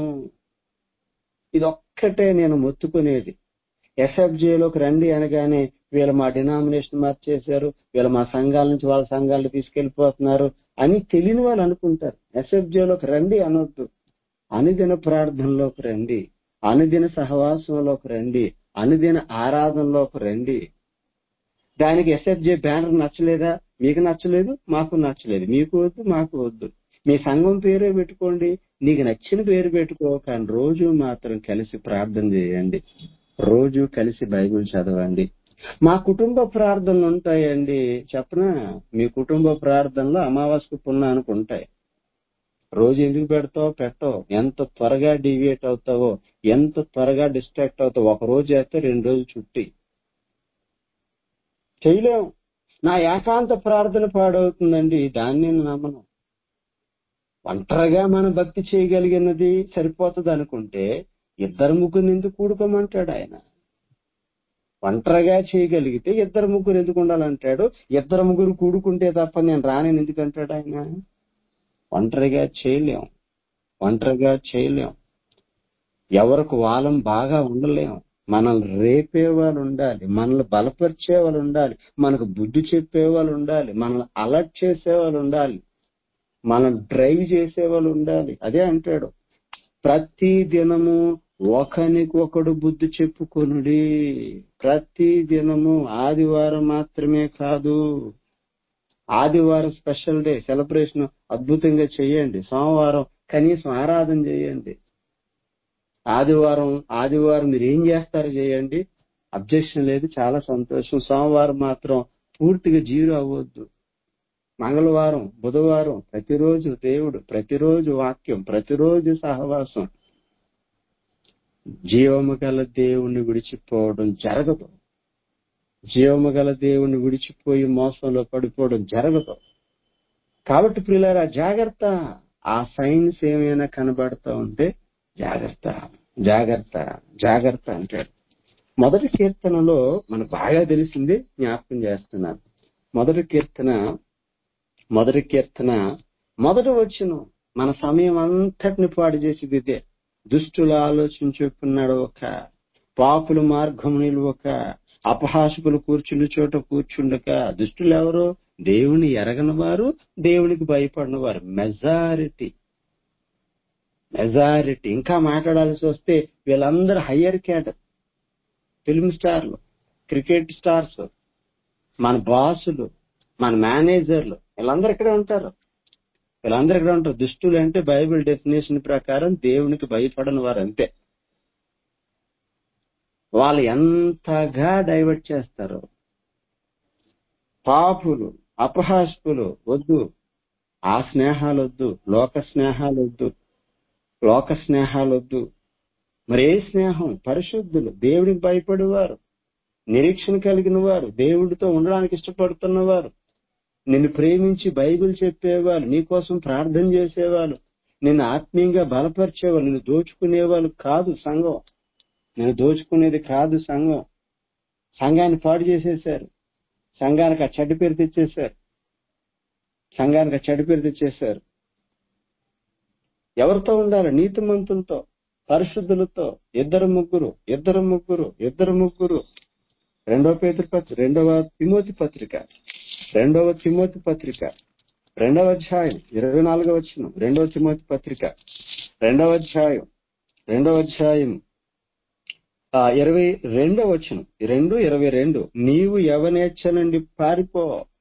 ఇదొక్కటే నేను మొత్తుకునేది ఎస్ఎఫ్జేలోకి రండి అనగానే వీళ్ళు మా డినామినేషన్ మార్చేశారు వీళ్ళు మా సంఘాల నుంచి వాళ్ళ సంఘాలను తీసుకెళ్లిపోతున్నారు అని తెలియని వాళ్ళు అనుకుంటారు ఎస్ఎఫ్జేలోకి రండి అనొద్దు అనుదిన ప్రార్థనలోకి రండి అనుదిన సహవాసంలోకి రండి అనుదిన ఆరాధనలోకి రండి దానికి ఎస్ఎఫ్జే బ్యానర్ నచ్చలేదా మీకు నచ్చలేదు మాకు నచ్చలేదు మీకు వద్దు మాకు వద్దు మీ సంఘం పేరే పెట్టుకోండి నీకు నచ్చిన పేరు పెట్టుకో కానీ రోజు మాత్రం కలిసి ప్రార్థన చేయండి రోజు కలిసి బైబిల్ చదవండి మా కుటుంబ ప్రార్థనలు ఉంటాయండి చెప్పనా మీ కుటుంబ ప్రార్థనలు అమావాస్య పుణ్యానికి ఉంటాయి రోజు ఎందుకు పెడతావు పెట్టవు ఎంత త్వరగా డివియేట్ అవుతావో ఎంత త్వరగా డిస్ట్రాక్ట్ అవుతావు ఒక రోజు చేస్తే రెండు రోజులు చుట్టి చేయలేం నా ఏకాంత ప్రార్థన పాడవుతుందండి దాన్ని నేను నమ్మను ఒంటరిగా మనం భక్తి చేయగలిగినది సరిపోతుంది అనుకుంటే ఇద్దరు ముగ్గురు ఎందుకు కూడుకోమంటాడు ఆయన ఒంటరిగా చేయగలిగితే ఇద్దరు ముగ్గురు ఎందుకు ఉండాలంటాడు ఇద్దరు ముగ్గురు కూడుకుంటే తప్ప నేను రానని ఎందుకు అంటాడు ఆయన ఒంటరిగా చేయలేం ఒంటరిగా చేయలేం ఎవరికి వాళ్ళం బాగా ఉండలేం మనల్ని రేపే వాళ్ళు ఉండాలి మనల్ని బలపరిచే వాళ్ళు ఉండాలి మనకు బుద్ధి చెప్పే వాళ్ళు ఉండాలి మనల్ని అలర్ట్ చేసే వాళ్ళు ఉండాలి మనం డ్రైవ్ చేసే వాళ్ళు ఉండాలి అదే అంటాడు ప్రతి దినము ఒకనికి ఒకడు బుద్ధి చెప్పుకొనుడి ప్రతి దినము ఆదివారం మాత్రమే కాదు ఆదివారం స్పెషల్ డే సెలబ్రేషన్ అద్భుతంగా చేయండి సోమవారం కనీసం ఆరాధన చేయండి ఆదివారం ఆదివారం మీరు ఏం చేస్తారో చేయండి అబ్జెక్షన్ లేదు చాలా సంతోషం సోమవారం మాత్రం పూర్తిగా జీరో అవ్వద్దు మంగళవారం బుధవారం ప్రతిరోజు దేవుడు ప్రతిరోజు వాక్యం ప్రతిరోజు సహవాసం జీవము గల దేవుణ్ణి విడిచిపోవడం జరగదు జీవము గల దేవుణ్ణి విడిచిపోయి మోసంలో పడిపోవడం జరగదు కాబట్టి ప్రియులారా జాగ్రత్త ఆ సైన్స్ ఏమైనా కనబడతా ఉంటే జాగ్రత్త జాగ్రత్త జాగ్రత్త అంటాడు మొదటి కీర్తనలో మనకు బాగా తెలిసింది జ్ఞాపకం చేస్తున్నాను మొదటి కీర్తన మొదటి కీర్తన మొదటి వచ్చిన మన సమయం అంతటిని పాడు చేసేది ఇదే దుష్టుల ఆలోచన చెప్పున్నాడు ఒక పాపుల మార్గం నిలువక అపహాసకులు కూర్చుండి చోట కూర్చుండక దుష్టులు ఎవరు దేవుని ఎరగని వారు దేవునికి భయపడిన వారు మెజారిటీ మెజారిటీ ఇంకా మాట్లాడాల్సి వస్తే వీళ్ళందరూ హయ్యర్ క్యాడర్ ఫిల్మ్ స్టార్లు క్రికెట్ స్టార్స్ మన బాసులు మన మేనేజర్లు వీళ్ళందరూ ఇక్కడే ఉంటారు వీళ్ళందరూ ఇక్కడ ఉంటారు దుష్టులు అంటే బైబిల్ డెఫినేషన్ ప్రకారం దేవునికి భయపడని వారు అంతే వాళ్ళు ఎంతగా డైవర్ట్ చేస్తారు పాపులు అపహాస్పులు వద్దు ఆ స్నేహాలు వద్దు లోక స్నేహాలు వద్దు లోక స్నేహాలు వద్దు మరి ఏ స్నేహం పరిశుద్ధులు దేవుడికి భయపడేవారు నిరీక్షణ కలిగిన వారు దేవుడితో ఉండడానికి ఇష్టపడుతున్నవారు నిన్ను ప్రేమించి బైబిల్ చెప్పేవాళ్ళు నీకోసం ప్రార్థన చేసేవాళ్ళు నిన్ను ఆత్మీయంగా బలపరిచేవాళ్ళు నిన్ను దోచుకునేవాళ్ళు కాదు సంఘం నేను దోచుకునేది కాదు సంఘం సంఘాన్ని పాడు చేసేశారు సంఘానికి ఆ చెడ్డ పేరు తెచ్చేశారు సంఘానికి ఆ చెడ్డ పేరు తెచ్చేశారు ఎవరితో ఉండాలి నీతిమంతులతో పరిశుద్ధులతో ఇద్దరు ముగ్గురు ఇద్దరు ముగ్గురు ఇద్దరు ముగ్గురు రెండవ పేదరి పత్రిక రెండవ తిమోతి పత్రిక రెండవ తిమోతి పత్రిక రెండవ అధ్యాయం ఇరవై నాలుగవ వచ్చిన రెండవ తిమోతి పత్రిక రెండవ అధ్యాయం రెండవ అధ్యాయం ఆ ఇరవై రెండవ వచ్చిన రెండు ఇరవై రెండు నీవు ఎవనేచ్ఛ నుండి పారిపో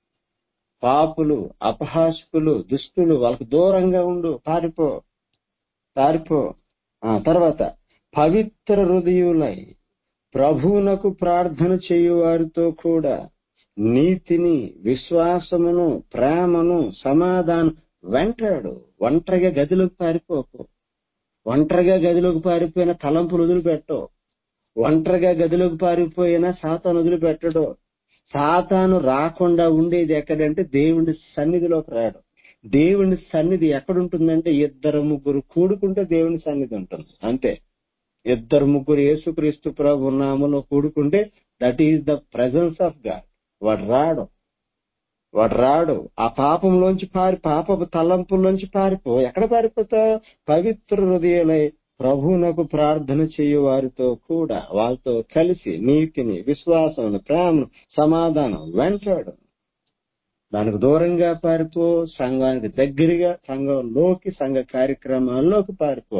పాపులు అపహాసకులు దుష్టులు వాళ్ళకు దూరంగా ఉండు పారిపో పారిపో ఆ తర్వాత పవిత్ర హృదయులై ప్రభువునకు ప్రార్థన చేయు వారితో కూడా నీతిని విశ్వాసమును ప్రేమను సమాధానం వెంటాడు ఒంటరిగా గదిలోకి పారిపోకు ఒంటరిగా గదిలోకి పారిపోయిన తలంపులు వదిలిపెట్టవు ఒంటరిగా గదిలోకి పారిపోయినా సాతాను వదిలిపెట్టడు సాతాను రాకుండా ఉండేది ఎక్కడంటే దేవుని సన్నిధిలోకి రాడు దేవుని సన్నిధి ఎక్కడుంటుందంటే ఇద్దరు ముగ్గురు కూడుకుంటే దేవుని సన్నిధి ఉంటుంది అంతే ఇద్దరు ముగ్గురు యేసుక్రీస్తు ప్రభు నామలో కూడుకుంటే that is the presence of God వాడు రాడు వాడు రాడు ఆ పాపంలోంచి పారి పాప తలంపుల్లోంచి పారిపో ఎక్కడ పారిపోతా పవిత్ర హృదయాలై ప్రభువునకు ప్రార్థన చేయు వారితో కూడా వాళ్ళతో కలిసి నీతిని విశ్వాసం ప్రేమను సమాధానం వెంటాడు దానికి దూరంగా పారిపో సంఘానికి దగ్గరగా సంఘంలోకి సంఘ కార్యక్రమాల్లోకి పారిపో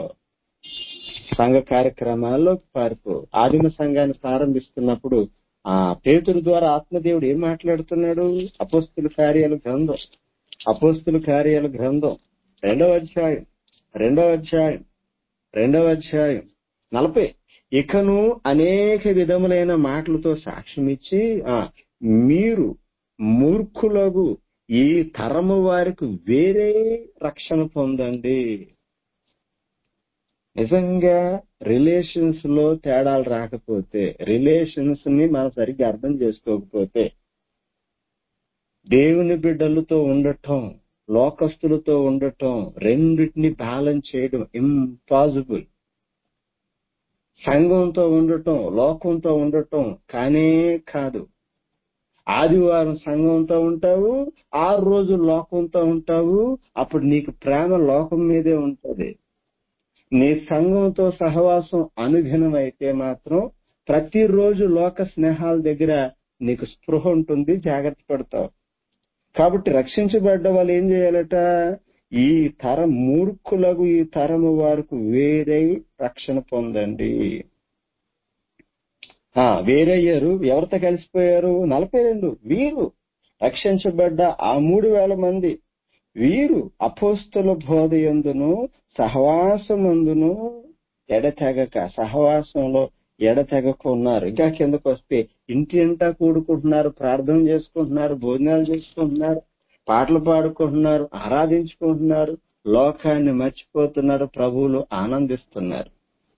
సంఘ కార్యక్రమాల్లోకి పారిపో ఆదిమ సంఘాన్ని ప్రారంభిస్తున్నప్పుడు ఆ పేతురు ద్వారా ఆత్మదేవుడు ఏం మాట్లాడుతున్నాడు అపోస్తుల కార్యాల గ్రంథం అపోస్తుల కార్యాల గ్రంథం రెండవ అధ్యాయం రెండవ అధ్యాయం రెండవ అధ్యాయం నలభై ఇకను అనేక విధములైన మాటలతో సాక్ష్యం ఇచ్చి ఆ మీరు మూర్ఖులకు ఈ తరము వారికి వేరే రక్షణ పొందండి నిజంగా రిలేషన్స్ లో తేడాలు రాకపోతే రిలేషన్స్ ని మనం సరిగ్గా అర్థం చేసుకోకపోతే దేవుని బిడ్డలతో ఉండటం లోకస్తులతో ఉండటం రెండింటిని బ్యాలెన్స్ చేయడం ఇంపాసిబుల్ సంఘంతో ఉండటం లోకంతో ఉండటం కానే కాదు ఆదివారం సంఘంతో ఉంటావు ఆరు రోజులు లోకంతో ఉంటావు అప్పుడు నీకు ప్రేమ లోకం మీదే ఉంటది నీ సంఘంతో సహవాసం అనుదినం అయితే మాత్రం ప్రతిరోజు లోక స్నేహాల దగ్గర నీకు స్పృహ ఉంటుంది జాగ్రత్త పడతావు కాబట్టి రక్షించబడ్డ వాళ్ళు ఏం చేయాలట ఈ తరం మూర్ఖులకు ఈ తరము వారికి వేరే రక్షణ పొందండి ఆ వేరయ్యారు ఎవరితో కలిసిపోయారు నలభై రెండు వీరు రక్షించబడ్డ ఆ మూడు వేల మంది వీరు అపోస్తుల బోధ ఎందును సహవాసమందును ఎడతెగక సహవాసంలో ఎడతెగక ఉన్నారు ఇంకా కిందకు వస్తే ఇంటి అంతా కూడుకుంటున్నారు ప్రార్థన చేసుకుంటున్నారు భోజనాలు చేసుకుంటున్నారు పాటలు పాడుకుంటున్నారు ఆరాధించుకుంటున్నారు లోకాన్ని మర్చిపోతున్నారు ప్రభువులు ఆనందిస్తున్నారు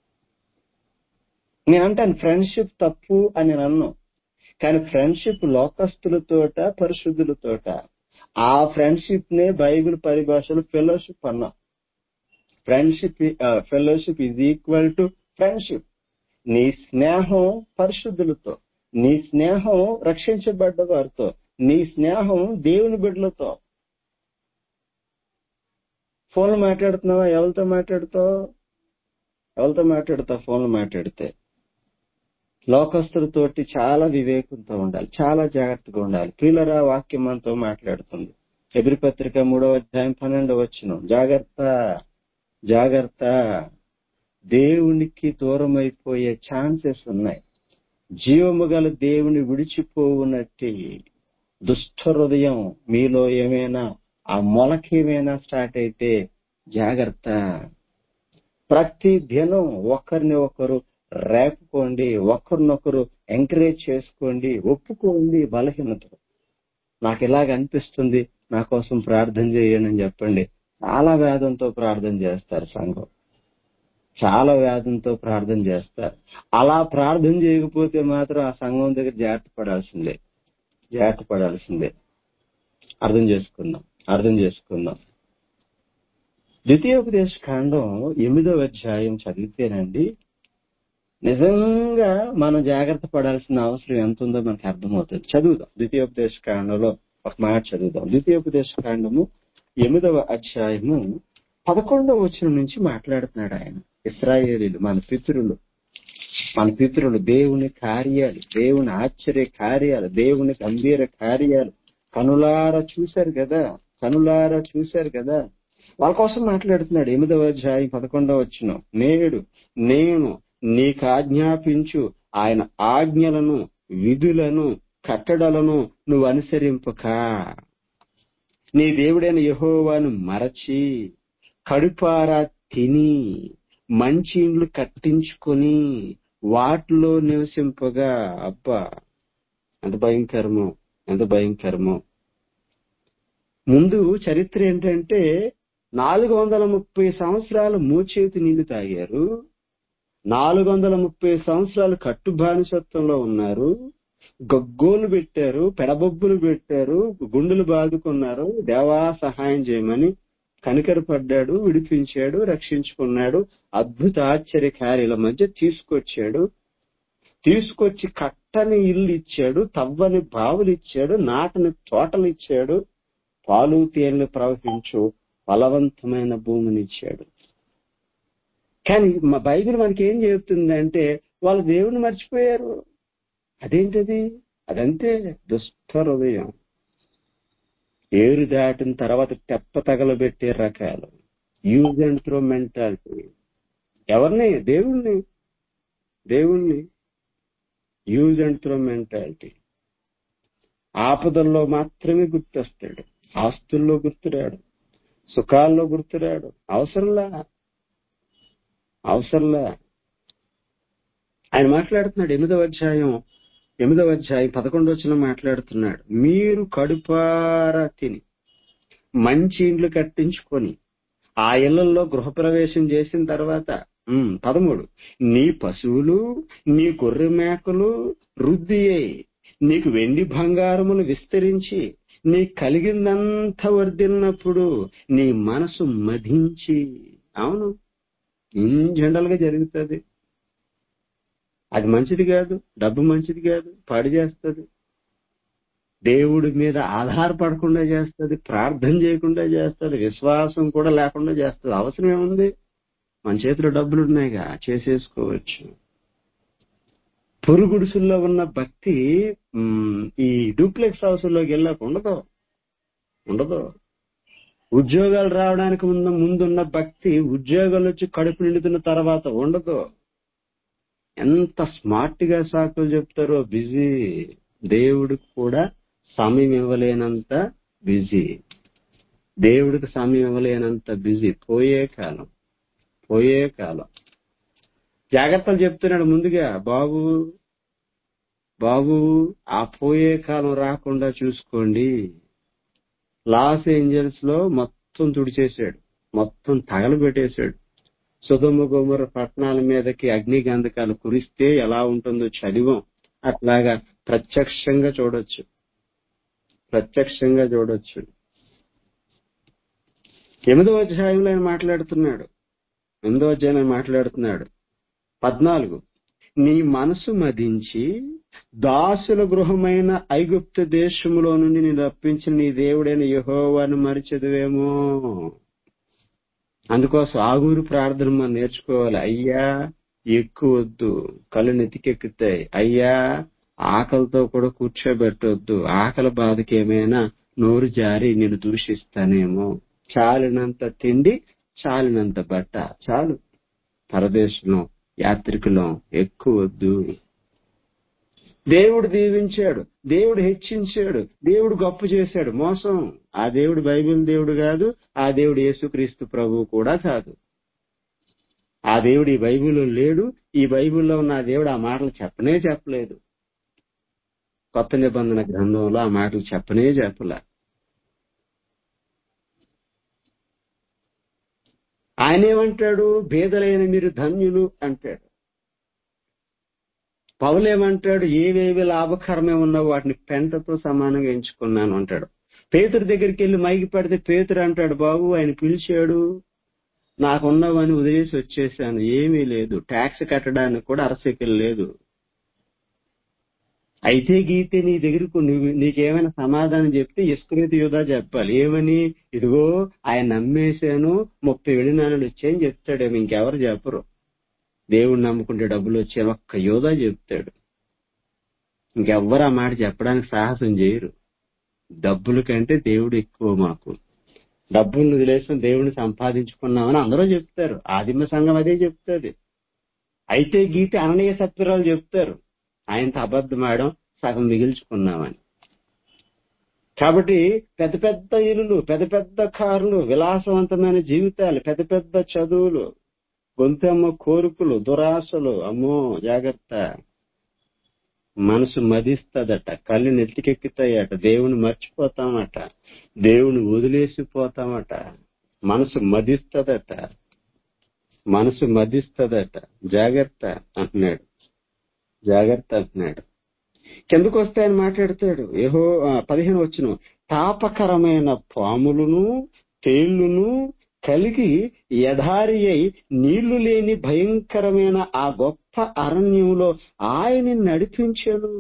నేను అంటాను ఫ్రెండ్షిప్ తప్పు అని నన్ను కానీ ఫ్రెండ్షిప్ లోకస్తులతోట పరిశుద్ధులతోట ఆ ఫ్రెండ్షిప్ నే బైబిల్ పరిభాషలో ఫెలోషిప్ అన్నాం friendship fellowship is equal to friendship నీ స్నేహం పరిశుద్ధులతో నీ స్నేహం రక్షించబడ్డ వారితో నీ స్నేహం దేవుని బిడ్డలతో ఫోన్లు మాట్లాడుతున్నావా ఎవరితో మాట్లాడుతావు ఎవరితో మాట్లాడతావు ఫోన్లు మాట్లాడితే లోకస్తులతోటి చాలా వివేకంతో ఉండాలి చాలా జాగ్రత్తగా ఉండాలి ప్రియులరా వాక్యం మనతో మాట్లాడుతుంది ఎబ్రి పత్రిక మూడవ అధ్యాయం పన్నెండు వచ్చిన జాగ్రత్త జాగ్రత్త దేవునికి దూరం అయిపోయే ఛాన్సెస్ ఉన్నాయి జీవము గల దేవుని విడిచిపోవునట్టి దుష్ట హృదయం మీలో ఏమైనా ఆ మొలకేమైనా స్టార్ట్ అయితే జాగ్రత్త ప్రతి దినం ఒకరిని ఒకరు రేపుకోండి ఒకరినొకరు ఎంకరేజ్ చేసుకోండి ఒప్పుకోండి బలహీనత నాకు ఇలాగ అనిపిస్తుంది నా కోసం ప్రార్థన చేయని చెప్పండి చాలా వేదంతో ప్రార్థన చేస్తారు సంఘం చాలా వేదంతో ప్రార్థన చేస్తారు అలా ప్రార్థన చేయకపోతే మాత్రం ఆ సంఘం దగ్గర జాగ్రత్త పడాల్సిందే జాగ్రత్త పడాల్సిందే అర్థం చేసుకుందాం అర్థం చేసుకుందాం ద్వితీయోపదేశ కాండం ఎనిమిదవ అధ్యాయం చదివితేనండి నిజంగా మనం జాగ్రత్త పడాల్సిన అవసరం ఎంత ఉందో మనకు అర్థమవుతుంది చదువుదాం ద్వితీయోపదేశ కాండంలో ఒక మాట చదువుదాం ద్వితీయోపదేశ కాండము ఎనిమిదవ అధ్యాయము పదకొండవ వచనం నుంచి మాట్లాడుతున్నాడు ఆయన ఇస్రాయేలీలు మన పితరులు మన పితరులు దేవుని కార్యాలు దేవుని ఆశ్చర్య కార్యాలు దేవుని గంభీర కార్యాలు కనులారా చూశారు కదా కనులారా చూశారు కదా వాళ్ళ కోసం మాట్లాడుతున్నాడు ఎనిమిదవ అధ్యాయం పదకొండవ వచ్చిన నేడు నేను నీకు ఆజ్ఞాపించు ఆయన ఆజ్ఞలను విధులను కట్టడలను నువ్వు అనుసరింపక నీ దేవుడైన యహోవాను మరచి కడుపారా తిని మంచి ఇండ్లు కట్టించుకొని వాటిలో నివసింపగా అబ్బా ఎంత భయంకరమో ఎంత భయంకరమో ముందు చరిత్ర ఏంటంటే నాలుగు వందల ముప్పై సంవత్సరాలు మూచేతి నీళ్లు తాగారు నాలుగు వందల ముప్పై సంవత్సరాలు కట్టు బానిసత్వంలో ఉన్నారు గగ్గోలు పెట్టారు పెడబొబ్బులు పెట్టారు గుండెలు బాదుకున్నారు దేవా సహాయం చేయమని కనికరపడ్డాడు విడిపించాడు రక్షించుకున్నాడు అద్భుత ఆశ్చర్య కార్యాల మధ్య తీసుకొచ్చాడు తీసుకొచ్చి కట్టని ఇల్లు ఇచ్చాడు తవ్వని బావులు ఇచ్చాడు నాటని తోటలు ఇచ్చాడు పాలు తేనెలు ప్రవహించు ఫలవంతమైన భూమిని ఇచ్చాడు కానీ మా బైబిల్ మనకి ఏం చెబుతుందంటే వాళ్ళు దేవుని మర్చిపోయారు అదేంటది అదంతే దుష్ట హృదయం ఏరు దాటిన తర్వాత తెప్ప తగలబెట్టే రకాలు యూజ్ అండ్ త్రో మెంటాలిటీ ఎవరిని దేవుణ్ణి దేవుణ్ణి యూజ్ అండ్ త్రో మెంటాలిటీ ఆపదల్లో మాత్రమే గుర్తొస్తాడు ఆస్తుల్లో గుర్తురాడు సుఖాల్లో గుర్తురాడు అవసరంలా అవసరంలా ఆయన మాట్లాడుతున్నాడు ఎనిమిదవ అధ్యాయం ఎనిమిదవ అధ్యాయం పదకొండు వచ్చిన మాట్లాడుతున్నాడు మీరు కడుపారా తిని మంచి ఇండ్లు కట్టించుకొని ఆ ఇళ్లలో గృహప్రవేశం చేసిన తర్వాత ఉమ్, పదమూడు నీ పశువులు నీ గొర్రె మేకలు వృద్ధి అయి నీకు వెండి బంగారములు విస్తరించి నీ కలిగిందంతా వర్దిల్లినప్పుడు నీ మనసు మధించి అవును ఇన్ జనరల్ గా జరుగుతుంది అది మంచిది కాదు డబ్బు మంచిది కాదు పాడు చేస్తుంది దేవుడి మీద ఆధారపడకుండా చేస్తుంది ప్రార్థన చేయకుండా చేస్తుంది విశ్వాసం కూడా లేకుండా చేస్తుంది అవసరం ఏముంది మన చేతిలో డబ్బులు ఉన్నాయిగా చేసేసుకోవచ్చు పురుగుడుసుల్లో ఉన్న భక్తి మ్, ఈ డూప్లెక్స్ హౌస్లోకి వెళ్ళాక ఉండదు ఉండదు ఉద్యోగాలు రావడానికి ముందు ముందున్న భక్తి ఉద్యోగాలు వచ్చి కడుపు నిండుతున్న తర్వాత ఉండదు ఎంత స్మార్ట్ గా సాకులు చెప్తారో బిజీ దేవుడికి కూడా సమయం ఇవ్వలేనంత బిజీ దేవుడికి సమయం ఇవ్వలేనంత బిజీ పోయే కాలం పోయే కాలం జాగ్రత్తలు చెప్తున్నాడు ముందుగా బాబు బాబు ఆ పోయే కాలం రాకుండా చూసుకోండి లాస్ ఏంజల్స్ లో మొత్తం తుడిచేశాడు మొత్తం తగలబెట్టేశాడు సుధమ గుమర పట్టణాల మీదకి అగ్ని గంధకాలు కురిస్తే ఎలా ఉంటుందో చదివాం అట్లాగా ప్రత్యక్షంగా చూడొచ్చు ప్రత్యక్షంగా చూడొచ్చు ఎనిమిదో అధ్యాయంలో ఆయన మాట్లాడుతున్నాడు ఎనిమిదో అధ్యాయంలో ఆయన మాట్లాడుతున్నాడు పద్నాలుగు నీ మనసు మదించి దాసుల గృహమైన ఐగుప్తు దేశములో నుండి నేను రప్పించిన నీ దేవుడైన యహోవాను మరిచెదువేమో అందుకోసం ఆగూరు ప్రార్థన మనం నేర్చుకోవాలి అయ్యా ఎక్కువ వద్దు కళ్ళు నెతికెక్కుతాయి అయ్యా ఆకలితో కూడా కూర్చోబెట్టొద్దు ఆకలి బాధకి ఏమైనా నోరు జారి నేను దూషిస్తానేమో చాలినంత తిండి చాలినంత బట్ట చాలు పరదేశంలో యాత్రికులం ఎక్కువ వద్దు దేవుడు దీవించాడు దేవుడు హెచ్చించాడు దేవుడు గొప్ప చేశాడు మోసం ఆ దేవుడు బైబిల్ దేవుడు కాదు ఆ దేవుడు యేసుక్రీస్తు ప్రభువు కూడా కాదు ఆ దేవుడు ఈ బైబిల్లో లేడు ఈ బైబిల్లో ఉన్న ఆ దేవుడు ఆ మాటలు చెప్పనే చెప్పలేదు కొత్త నిబంధన గ్రంథంలో ఆ మాటలు చెప్పనే చెప్పలే ఆయన ఏమంటాడు భేదలైన మీరు ధన్యులు అంటాడు పౌలేమంటాడు ఏవేవి లాభకరమే ఉన్నా వాటిని పెంటతో సమానంగా ఎంచుకున్నాను అంటాడు పేతురు దగ్గరికి వెళ్ళి మైకి పడితే పేతురు అంటాడు బాబు ఆయన పిలిచాడు నాకున్నవని వదిలేసి వచ్చేసాను ఏమీ లేదు ట్యాక్స్ కట్టడానికి కూడా అరసెకలు లేదు అయితే గీతే నీ దగ్గరకు నువ్వు నీకేమైనా సమాధానం చెప్తే ఇస్కృతి యుధా చెప్పాలి ఏమని ఇదిగో ఆయన నమ్మేశాను ముప్పై వెళ్లి నాన్నలు వచ్చాయని చెప్తాడేమో ఇంకెవరు చెప్పరు దేవుడు నమ్ముకుంటే డబ్బులు వచ్చే ఒక్క యోధా చెప్తాడు ఇంకెవ్వరు ఆ మాట చెప్పడానికి సాహసం చేయరు డబ్బుల కంటే దేవుడు ఎక్కువ మాకు డబ్బులను వదిలేసిన దేవుడిని సంపాదించుకున్నామని అందరూ చెప్తారు ఆదిమ సంఘం అదే చెప్తుంది అయితే గీత అననీయ సత్వరాలు చెప్తారు ఆయనతో అబద్ధమాడడం సగం మిగిల్చుకున్నామని కాబట్టి పెద్ద పెద్ద ఇల్లులు పెద్ద పెద్ద కార్లు విలాసవంతమైన జీవితాలు పెద్ద పెద్ద చదువులు గొంతమ్మ కోరికలు దురాశలు అమ్మో జాగ్రత్త మనసు మదిస్తదట కళ్ళు నెత్తికెక్కుతాయట దేవుని మర్చిపోతామట దేవుని వదిలేసిపోతామట మనసు మదిస్తదట మనసు మదిస్తదట జాగ్రత్త అంటున్నాడు జాగ్రత్త అంటున్నాడు కిందకు వస్తే ఆయన మాట్లాడతాడు ఏహో పదిహేను వచ్చిన తాపకరమైన పాములను తేళ్లును కలిగి ఎడారి అయి నీళ్లు లేని భయంకరమైన ఆ గొప్ప అరణ్యంలో ఆయన నడిపించాను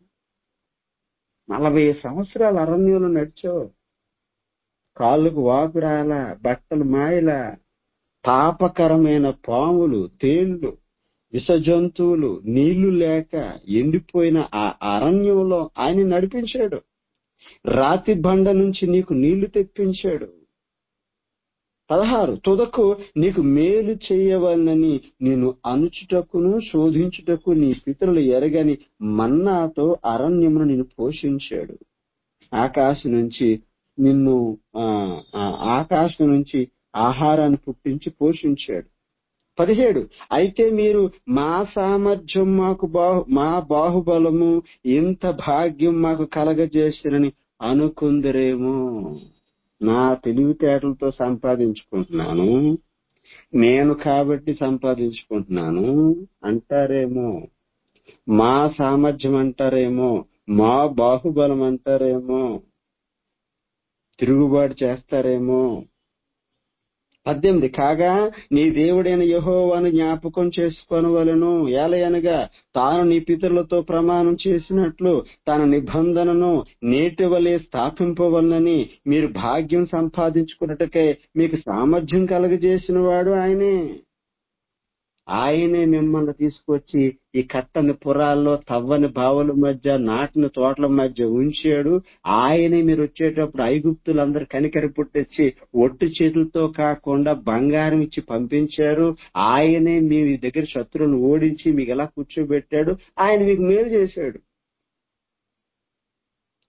నలభై సంవత్సరాల అరణ్యంలో నడిచావు కాళ్ళకు వాపు రాల బట్టలు మాయల తాపకరమైన పాములు తేళ్లు విష జంతువులు నీళ్లు లేక ఎండిపోయిన ఆ అరణ్యంలో ఆయన నడిపించాడు రాతి బండ నుంచి నీకు నీళ్లు తెప్పించాడు పదహారు తుదకు నీకు మేలు చేయవలనని నేను అనుచుటకును శోధించుటకు నీ పితరులు ఎరగని మన్నాతో అరణ్యమును నిన్ను పోషించాడు ఆకాశం నుంచి నిన్ను ఆకాశం నుంచి ఆహారాన్ని పుట్టించి పోషించాడు పదిహేడు అయితే మీరు మా సామర్థ్యం మాకు బాహు మా బాహుబలము ఇంత భాగ్యం మాకు కలగజేసినని అనుకుందరేమో నా తెలివితేటలతో సంపాదించుకుంటున్నాను నేను కాబట్టి సంపాదించుకుంటున్నాను అంటారేమో మా సామర్థ్యం అంటారేమో మా బాహుబలం అంటారేమో తిరుగుబాటు చేస్తారేమో పద్దెనిమిది కాగా నీ దేవుడైన యహోవాను జ్ఞాపకం చేసుకోనవలను ఏలయనగా తాను నీ పితరులతో ప్రమాణం చేసినట్లు తన నిబంధనను నేటి వలె స్థాపింపవలనని మీరు భాగ్యం సంపాదించుకున్నట్టుకే మీకు సామర్థ్యం కలగజేసిన వాడు ఆయనే ఆయనే మిమ్మల్ని తీసుకొచ్చి ఈ కట్టని పురాల్లో తవ్వని బావుల మధ్య నాటిన తోటల మధ్య ఉంచాడు ఆయనే మీరు వచ్చేటప్పుడు ఐగుప్తులందరూ కనికరి పుట్టించి ఒట్టు చేతులతో కాకుండా బంగారం ఇచ్చి పంపించారు ఆయనే మీ దగ్గర శత్రువులను ఓడించి మీకు ఎలా కూర్చోబెట్టాడు ఆయన మీకు మేలు చేశాడు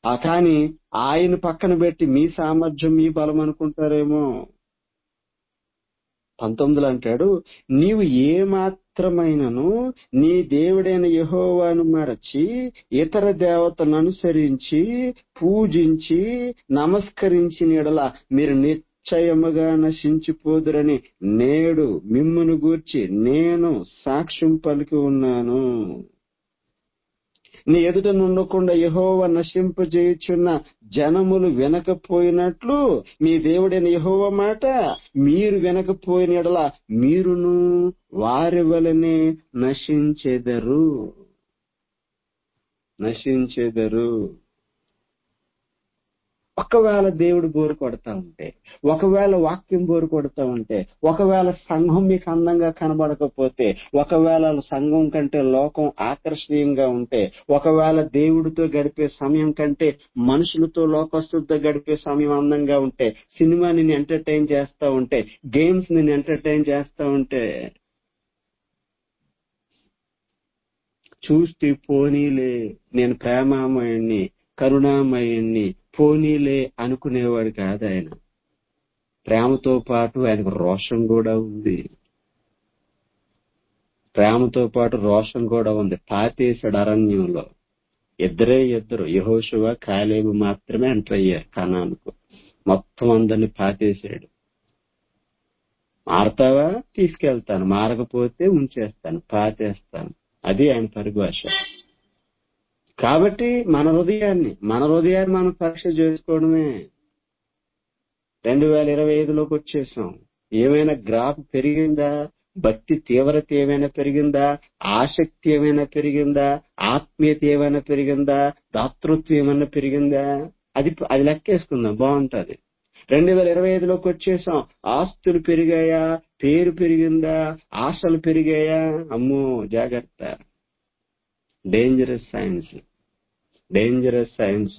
ఆ కానీ ఆయన పక్కన పెట్టి మీ సామర్థ్యం మీ బలం అనుకుంటారేమో పంతొమ్మిదిలో అంటాడు నీవు ఏ మాత్రమైనను నీ దేవుడైన యెహోవాను మరచి ఇతర దేవతలను అనుసరించి పూజించి నమస్కరించిన ఎడల మీరు నిశ్చయముగా నశించిపోదురని నేడు మిమ్మును గూర్చి నేను సాక్ష్యం పలికి ఉన్నాను నీ ఎదుట నుండకుండా యహోవ నశింపజేయుచున్న జనములు వినకపోయినట్లు మీ దేవుడైన యహోవ మాట మీరు వినకపోయిన ఎడల మీరును వారి వలనే నశించెదరు నశించెదరు ఒకవేళ దేవుడు బోరు కొడతా ఉంటే ఒకవేళ వాక్యం బోరు కొడతా ఉంటే ఒకవేళ సంఘం మీకు అందంగా కనబడకపోతే ఒకవేళ సంఘం కంటే లోకం ఆకర్షణీయంగా ఉంటే ఒకవేళ దేవుడితో గడిపే సమయం కంటే మనుషులతో లోకస్తులతో గడిపే సమయం అందంగా ఉంటే సినిమా నిన్ను ఎంటర్టైన్ చేస్తా ఉంటే గేమ్స్ నిన్ను ఎంటర్టైన్ చేస్తా ఉంటే చూస్తే పోనీలే నేను ప్రేమామయుణ్ణి కరుణామయుణ్ణి పోనీలే అనుకునేవాడు కాదు ఆయన ప్రేమతో పాటు ఆయనకు రోషం కూడా ఉంది ప్రేమతో పాటు రోషం కూడా ఉంది పాతేశాడు అరణ్యంలో ఇద్దరే ఇద్దరు యహోశివ కాలేబు మాత్రమే ఎంటర్ అయ్యారు కణానికి మొత్తం అందరిని పాతేశాడు మారతావా తీసుకెళ్తాను మారకపోతే ఉంచేస్తాను పాతేస్తాను అది ఆయన పరిభాష కాబట్టి మన హృదయాన్ని మన హృదయాన్ని మనం పరీక్ష చేసుకోవడమే రెండు వేల ఇరవై ఐదులోకి వచ్చేసాం ఏమైనా గ్రాఫ్ పెరిగిందా భక్తి తీవ్రత ఏమైనా పెరిగిందా ఆసక్తి ఏమైనా పెరిగిందా ఆత్మీయత ఏమైనా పెరిగిందా దాతృత్వం ఏమైనా పెరిగిందా అది అది లెక్కేసుకుందాం బాగుంటది రెండు వేల ఇరవై ఐదులోకి వచ్చేసాం ఆస్తులు పెరిగాయా పేరు పెరిగిందా ఆశలు పెరిగాయా అమ్మో జాగ్రత్త డేంజరస్ సైన్స్ డేంజరస్ సైన్స్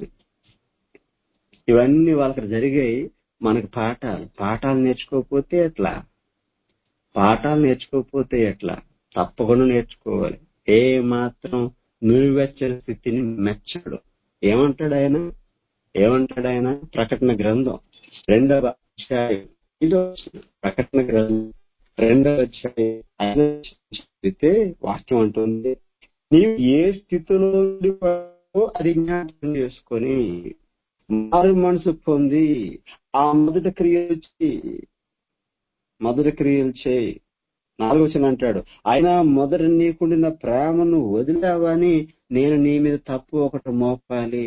ఇవన్నీ వాళ్ళకి జరిగాయి మనకి పాఠాలు పాఠాలు నేర్చుకోకపోతే ఎట్లా పాఠాలు నేర్చుకోకపోతే ఎట్లా తప్పకుండా నేర్చుకోవాలి ఏ మాత్రం నులివెచ్చని స్థితిని మెచ్చడు ఏమంటాడు ఆయన ఏమంటాడు ఆయన ప్రకటన గ్రంథం రెండవ అధ్యాయం ఐదో వచనం. ప్రకటన గ్రంథం రెండవ అధ్యాయం ఐదో వచనం చదివితే వాక్యం అంటుంది నీవు ఏ స్థితిలో ఉండి పడ్డావో అది జ్ఞాపకం చేసుకొని మారు మనసు పొంది ఆ మొదటి క్రియలు చేయి మొదటి క్రియలు చేయి నాలుగు వచ్చిన అంటాడు ఆయన మొదట నీకుండిన ప్రేమను వదిలావని నేను నీ మీద తప్పు ఒకటి మోపాలి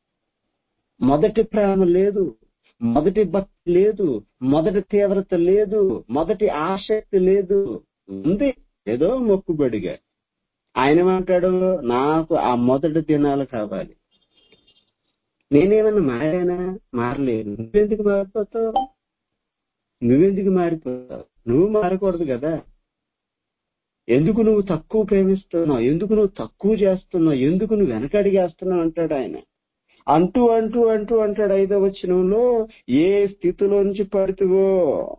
మొదటి ప్రేమ లేదు మొదటి భక్తి లేదు మొదటి తీవ్రత లేదు మొదటి ఆసక్తి లేదు ఉంది ఏదో మొక్కుబడిగా ఆయన ఏమంటాడు నాకు ఆ మొదటి దినాలు కావాలి నేనేమన్నా మారానా మారలేదు నువ్వెందుకు మారిపోతావు నువ్వెందుకు మారిపోతావు నువ్వు మారకూడదు కదా ఎందుకు నువ్వు తక్కువ ప్రేమిస్తున్నావు ఎందుకు నువ్వు తక్కువ చేస్తున్నావు ఎందుకు నువ్వు వెనకడిగేస్తున్నావు అంటాడు ఆయన అంటూ అంటూ అంటూ అంటాడు ఐదవ వచనంలో ఏ స్థితిలో నుంచి పడుతువో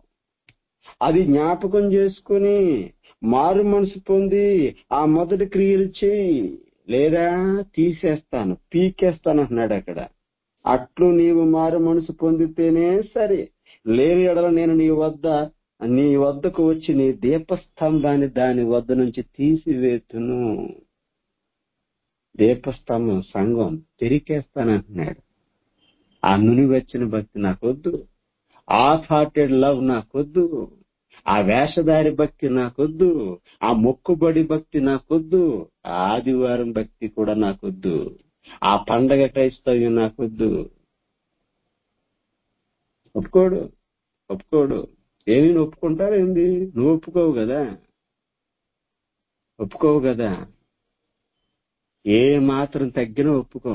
అది జ్ఞాపకం చేసుకుని మారు మనసు పొంది ఆ మొదటి క్రియలు చేయి లేదా తీసేస్తాను పీకేస్తాను అంటున్నాడు అక్కడ అట్లు నీవు మారు మనసు పొందితేనే సరే లేని ఎడల నేను నీ వద్ద నీ వద్దకు వచ్చి నీ దీపస్తంభాన్ని దాని వద్ద నుంచి తీసివేతును దీపస్తంభం సంఘం తిరిగేస్తానంటున్నాడు ఆ నుని వచ్చిన భక్తి నాకొద్దు హాఫ్ హార్టెడ్ లవ్ నాకొద్దు ఆ వేషధారి భక్తి నాకొద్దు ఆ మొక్కుబడి భక్తి నాకొద్దు ఆ ఆదివారం భక్తి కూడా నాకొద్దు ఆ పండగ క్రైస్తవ్యం నాకొద్దు ఒప్పుకోడు ఒప్పుకోడు ఏమి నువ్వు ఒప్పుకుంటారు ఏంది నువ్వు ఒప్పుకోవు కదా ఒప్పుకోవు కదా ఏ మాత్రం తగ్గినా ఒప్పుకో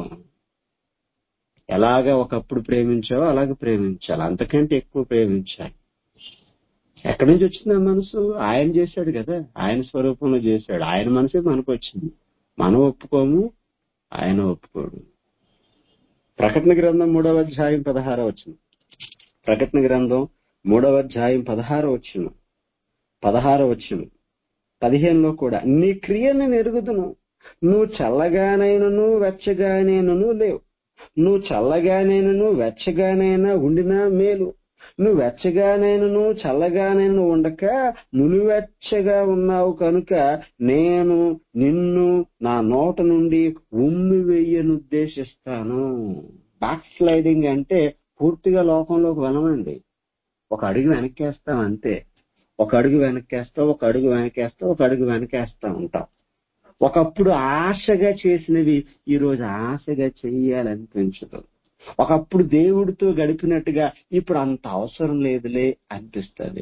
ఎలాగ ఒకప్పుడు ప్రేమించావో అలాగే ప్రేమించాలి అంతకంటే ఎక్కువ ప్రేమించాలి ఎక్కడి నుంచి వచ్చింది ఆ మనసు ఆయన చేశాడు కదా ఆయన స్వరూపంలో చేశాడు ఆయన మనసే మనకు వచ్చింది మనం ఒప్పుకోము ఆయన ఒప్పుకోడు ప్రకటన గ్రంథం మూడవ అధ్యాయం పదహార వచ్చిన ప్రకటన గ్రంథం మూడవ అధ్యాయం పదహార వచ్చిన పదహార వచ్చిన పదిహేనులో కూడా నీ క్రియని నెరుగుదును నువ్వు చల్లగానైనను వెచ్చగానైనను లేవు నువ్వు చల్లగానైనను వెచ్చగానైనా ఉండినా మేలు నువ్వు వెచ్చగానైనను చల్లగానైనా ఉండక నులివెచ్చగా ఉన్నావు కనుక నేను నిన్ను నా నోట నుండి ఉమ్మి వెయ్యను ఉద్దేశిస్తాను బ్యాక్ స్లైడింగ్ అంటే పూర్తిగా లోకంలోకి వెళ్ళమండి ఒక అడుగు వెనక్కేస్తాం అంతే ఒక అడుగు వెనక్కేస్తాం ఒక అడుగు వెనకేస్తాం ఒక అడుగు వెనకేస్తా ఉంటాం ఒకప్పుడు ఆశగా చేసినవి ఈ రోజు ఆశగా చెయ్యాలనిపించదు ఒకప్పుడు దేవుడితో గడిపినట్టుగా ఇప్పుడు అంత అవసరం లేదులే అనిపిస్తుంది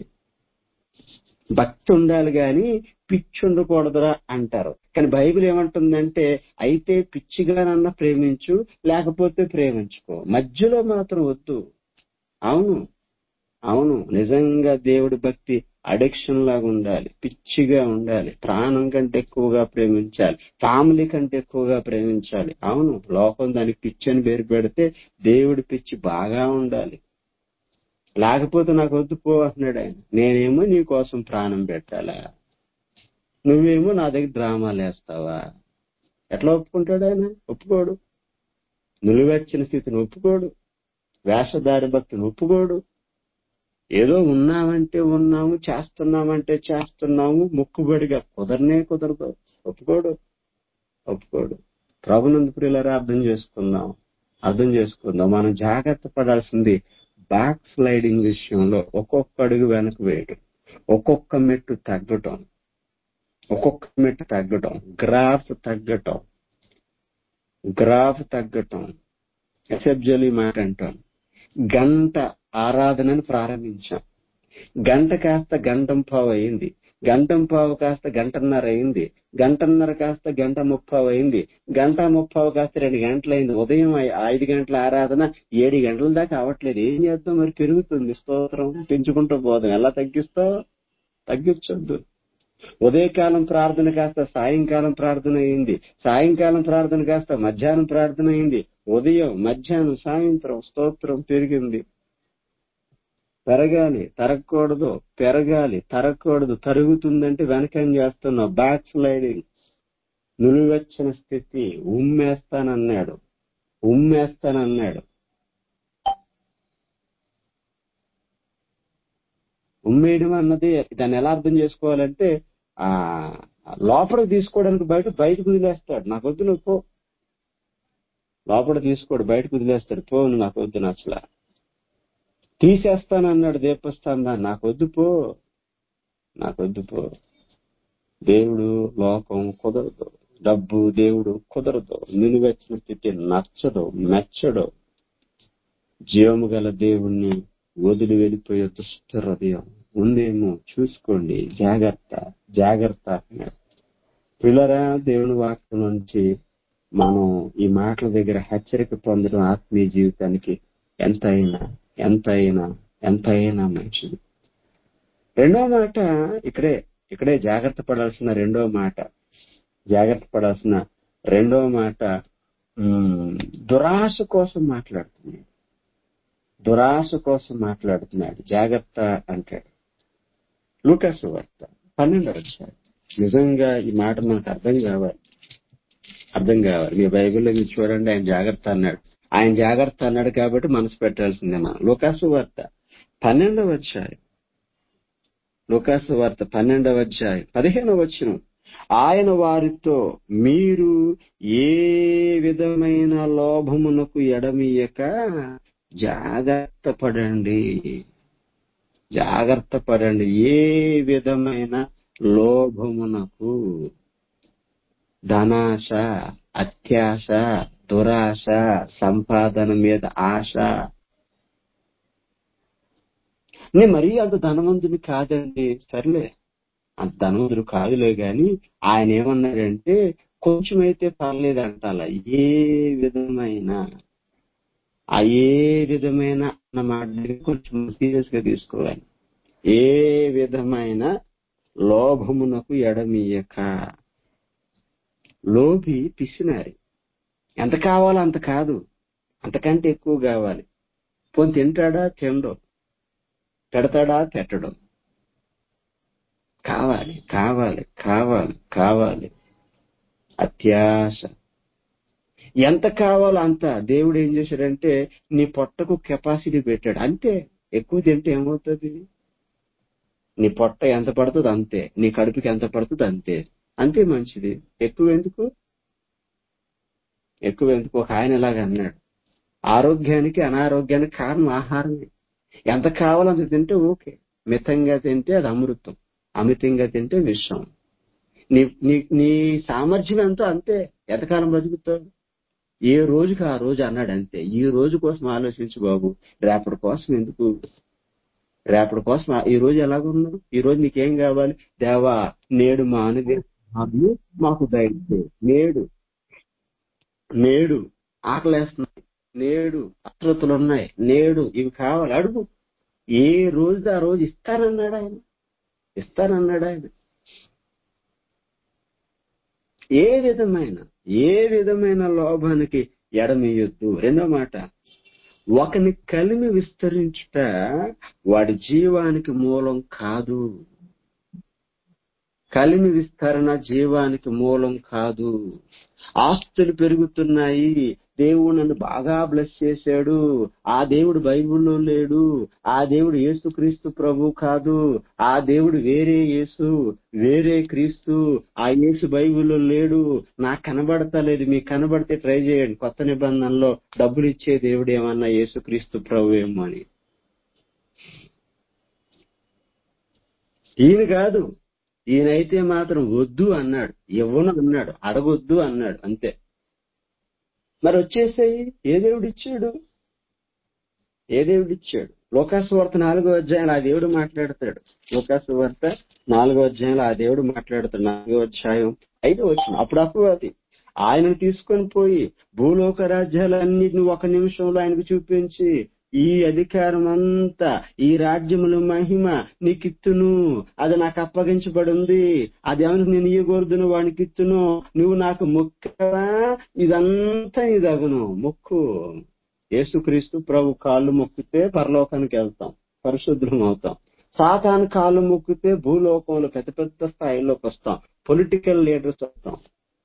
భక్తి ఉండాలి గాని పిచ్చి ఉండకూడదురా అంటారు కానీ బైబిల్ ఏమంటుందంటే అయితే పిచ్చిగానన్నా ప్రేమించు లేకపోతే ప్రేమించుకో మధ్యలో మాత్రం వద్దు అవును అవును నిజంగా దేవుడి భక్తి అడిక్షన్ లాగా ఉండాలి పిచ్చిగా ఉండాలి ప్రాణం కంటే ఎక్కువగా ప్రేమించాలి ఫ్యామిలీ కంటే ఎక్కువగా ప్రేమించాలి అవును లోకం దానికి పిచ్చి అని పేరు పెడితే దేవుడి పిచ్చి బాగా ఉండాలి లేకపోతే నాకు వద్దు పో అంటున్నాడు ఆయన నేనేమో నీ కోసం ప్రాణం పెట్టాలా నువ్వేమో నా దగ్గర డ్రామాలు వేస్తావా ఎట్లా ఒప్పుకుంటాడు ఆయన ఒప్పుకోడు నిలువెచ్చిన స్థితిని ఒప్పుకోడు వేషధారి భక్తిని ఒప్పుకోడు ఏదో ఉన్నామంటే ఉన్నాము చేస్తున్నామంటే చేస్తున్నాము ముక్కుబడిగా కుదరనే కుదరదు ఒప్పుకోడు ఒప్పుకోడు ప్రభునందు ప్రియులరా అర్థం చేసుకుందాం అర్థం చేసుకుందాం మనం జాగ్రత్త పడాల్సింది బ్యాక్ స్లైడింగ్ విషయంలో ఒక్కొక్క అడుగు వెనక వేయడం ఒక్కొక్క మెట్టు తగ్గటం ఒక్కొక్క మెట్టు తగ్గటం గ్రాఫ్ తగ్గటం గ్రాఫ్ తగ్గటం ఎసెప్జలి మాట అంటాం గంట ఆరాధనను ప్రారంభించాం గంట కాస్త గంటం పావు అయింది గంటం పావు కాస్త గంటన్నర అయింది గంటన్నర కాస్త గంట ముప్పావు అయింది గంట ముప్పావు కాస్త రెండు గంటలైంది ఉదయం ఐ- ఐదు గంటల ఆరాధన ఏడు గంటల దాకా అవట్లేదు ఏం చేద్దాం మరి పెరుగుతుంది స్తోత్రం పెంచుకుంటూ పోదాం ఎలా తగ్గిస్తావు తగ్గించొద్దు ఉదయకాలం ప్రార్థన కాస్త సాయంకాలం ప్రార్థన అయింది సాయంకాలం ప్రార్థన కాస్త మధ్యాహ్నం ప్రార్థన అయింది ఉదయం మధ్యాహ్నం సాయంత్రం స్తోత్రం పెరిగింది పెరగాలి తరగకూడదు పెరగాలి తరగకూడదు తరుగుతుందంటే వెనకం చేస్తున్నావు బ్యాక్ స్లైడింగ్ నులివెచ్చని స్థితి ఉమ్మేస్తానన్నాడు ఉమ్మేస్తానన్నాడు ఉమ్మేయడం అన్నది దాన్ని ఎలా అర్థం చేసుకోవాలంటే ఆ లోపలికి తీసుకోవడానికి బయట బయటకు వదిలేస్తాడు నాకు వద్దు నువ్వు పో లోపల తీసుకోడు బయటకు వదిలేస్తాడు పో నువ్వు నాకు వద్దు నచ్చలా తీసేస్తానన్నాడు దీపస్థానం నాకు వద్దు పో నాకు వద్దు పో దేవుడు లోకం కుదరదు డబ్బు దేవుడు కుదరదు నిలువెచ్చిన స్థితి నచ్చదు మెచ్చడు జీవము గల దేవుణ్ణి వదిలి వెళ్ళిపోయే దుష్ట హృదయం ఉందేమో చూసుకోండి జాగ్రత్త జాగ్రత్త అన్నాడు పిల్లరా దేవుని వాక్యం నుంచి మనం ఈ మాటల దగ్గర హెచ్చరిక పొందడం ఆత్మీయ జీవితానికి ఎంతైనా ఎంతైనా ఎంతైనా మంచిది రెండో మాట ఇక్కడే ఇక్కడే జాగ్రత్త పడాల్సిన రెండో మాట జాగ్రత్త పడాల్సిన రెండో మాట ఉమ్, దురాశ కోసం మాట్లాడుతున్నాడు దురాశ కోసం మాట్లాడుతున్నాడు జాగ్రత్త అంటాడు లూకాసు వార్త పన్నెండు వచ్చాడు నిజంగా ఈ మాట మనకు అర్థం కావాలి అర్థం కావాలి మీ బైబిల్లో మీరు చూడండి ఆయన జాగ్రత్త అన్నాడు ఆయన జాగ్రత్త అన్నాడు కాబట్టి మనసు పెట్టాల్సిందే మనం లూకాసు వార్త పన్నెండవ అధ్యాయం లూకాసు వార్త పన్నెండవ అధ్యాయం పదిహేనవ వచ్చిన ఆయన వారితో మీరు ఏ విధమైన లోభమునకు ఎడమియక జాగ్రత్త పడండి జాగ్రత్త పడండి ఏ విధమైన లోభమునకు ధనాశ అత్యాశ దురాశ సంపాదన మీద ఆశ నేను మరీ అంత ధనవంతుని కాదండి సర్లే అంత ధనవంతుడు కాదులే గాని ఆయన ఏమన్నాడంటే కొంచెమైతే పర్లేదు అంటాల ఏ విధమైన ఆ ఏ విధమైన అన్న మాట దగ్గర కొంచెం సీరియస్ గా తీసుకోవాలి ఏ విధమైన లోభమునకు ఎడమీయక లోభి పిసినారి ఎంత కావాలో అంత కాదు అంతకంటే ఎక్కువ కావాలి పోని తింటాడా తినడు పెడతాడా పెట్టడు కావాలి కావాలి కావాలి కావాలి అత్యాశ ఎంత కావాలో అంత దేవుడు ఏం చేశాడంటే నీ పొట్టకు కెపాసిటీ పెట్టాడు అంతే ఎక్కువ తింటే ఏమవుతుంది నీ పొట్ట ఎంత పడుతుంది అంతే నీ కడుపుకి ఎంత పడుతుంది అంతే అంతే మంచిది ఎక్కువ ఎందుకు ఎక్కువ ఎందుకు ఒక ఆయన ఇలాగ అన్నాడు ఆరోగ్యానికి అనారోగ్యానికి కారణం ఆహారమే ఎంత కావాలో అంత తింటే ఓకే మితంగా తింటే అది అమృతం అమితంగా తింటే విషం నీ నీ నీ సామర్థ్యం ఎంతో అంతే ఎంతకాలం బతుకుతావు ఏ రోజుకి ఆ రోజు అన్నాడు అంతే ఈ రోజు కోసం ఆలోచించు బాబు రేపటి కోసం ఎందుకు రేపటి కోసం ఆ- ఈ రోజు ఎలాగున్నావు ఈ రోజు నీకేం కావాలి దేవా నేడు మా అనుగ్రహాలు మాకు దయచే నేడు నేడు ఆకలేస్తున్నాయి నేడు అశ్రతులు ఉన్నాయి నేడు ఇవి కావాలి అడుగు ఏ రోజు ఆ రోజు ఇస్తానన్నాడు ఆయన ఇస్తానన్నాడు ఆయన ఏ విధమైన ఏ విధమైన లోభానికి ఎడమీయొద్దు రెండో మాట ఒకని కలిమి విస్తరించుట వాడి జీవానికి మూలం కాదు కలిమి విస్తరణ జీవానికి మూలం కాదు ఆస్తులు పెరుగుతున్నాయి దేవుడు నన్ను బాగా బ్లెస్ చేశాడు ఆ దేవుడు బైబిల్లో లేడు ఆ దేవుడు యేసుక్రీస్తు ప్రభు కాదు ఆ దేవుడు వేరే యేసు వేరే క్రీస్తు ఆ యేసు బైబిల్లో లేడు నాకు కనబడతలేదు మీకు కనబడితే ట్రై చేయండి కొత్త నిబంధనలో డబ్బులు ఇచ్చే దేవుడు ఏమన్నా యేసుక్రీస్తు ప్రభు ఏమో అని ఈయన కాదు ఈయనైతే మాత్రం వద్దు అన్నాడు ఇవ్వను అన్నాడు అడగొద్దు అన్నాడు అంతే మరి వచ్చేసాయి ఏ దేవుడు ఇచ్చాడు ఏ దేవుడు ఇచ్చాడు లోకాసు వార్త నాలుగో అధ్యాయంలో ఆ దేవుడు మాట్లాడతాడు లోకాసు వార్త నాలుగో అధ్యాయంలో ఆ దేవుడు మాట్లాడతాడు నాలుగో అధ్యాయం ఐదో వచ్చిన అప్పుడు అపవాది ఆయనను తీసుకొని పోయి భూలోక రాజ్యాలన్నిటిని ఒక నిమిషంలో ఆయనకు చూపించి ఈ అధికారం అంతా ఈ రాజ్యముల మహిమ నీకిత్తును అది నాకు అప్పగించబడింది అది ఎవరికి నేను ఇయ్యకూడదును వానికి ఇత్తును నువ్వు నాకు మొక్కవా ఇదంతా ఇదగును మొక్కు యేసుక్రీస్తు ప్రభు కాళ్ళు మొక్కితే పరలోకానికి వెళ్తాం పరిశుద్ధం అవుతాం సాతాను కాళ్ళు మొక్కితే భూలోకంలో పెద్ద పెద్ద స్థాయిలోకి వస్తాం పొలిటికల్ లీడర్స్ వస్తాం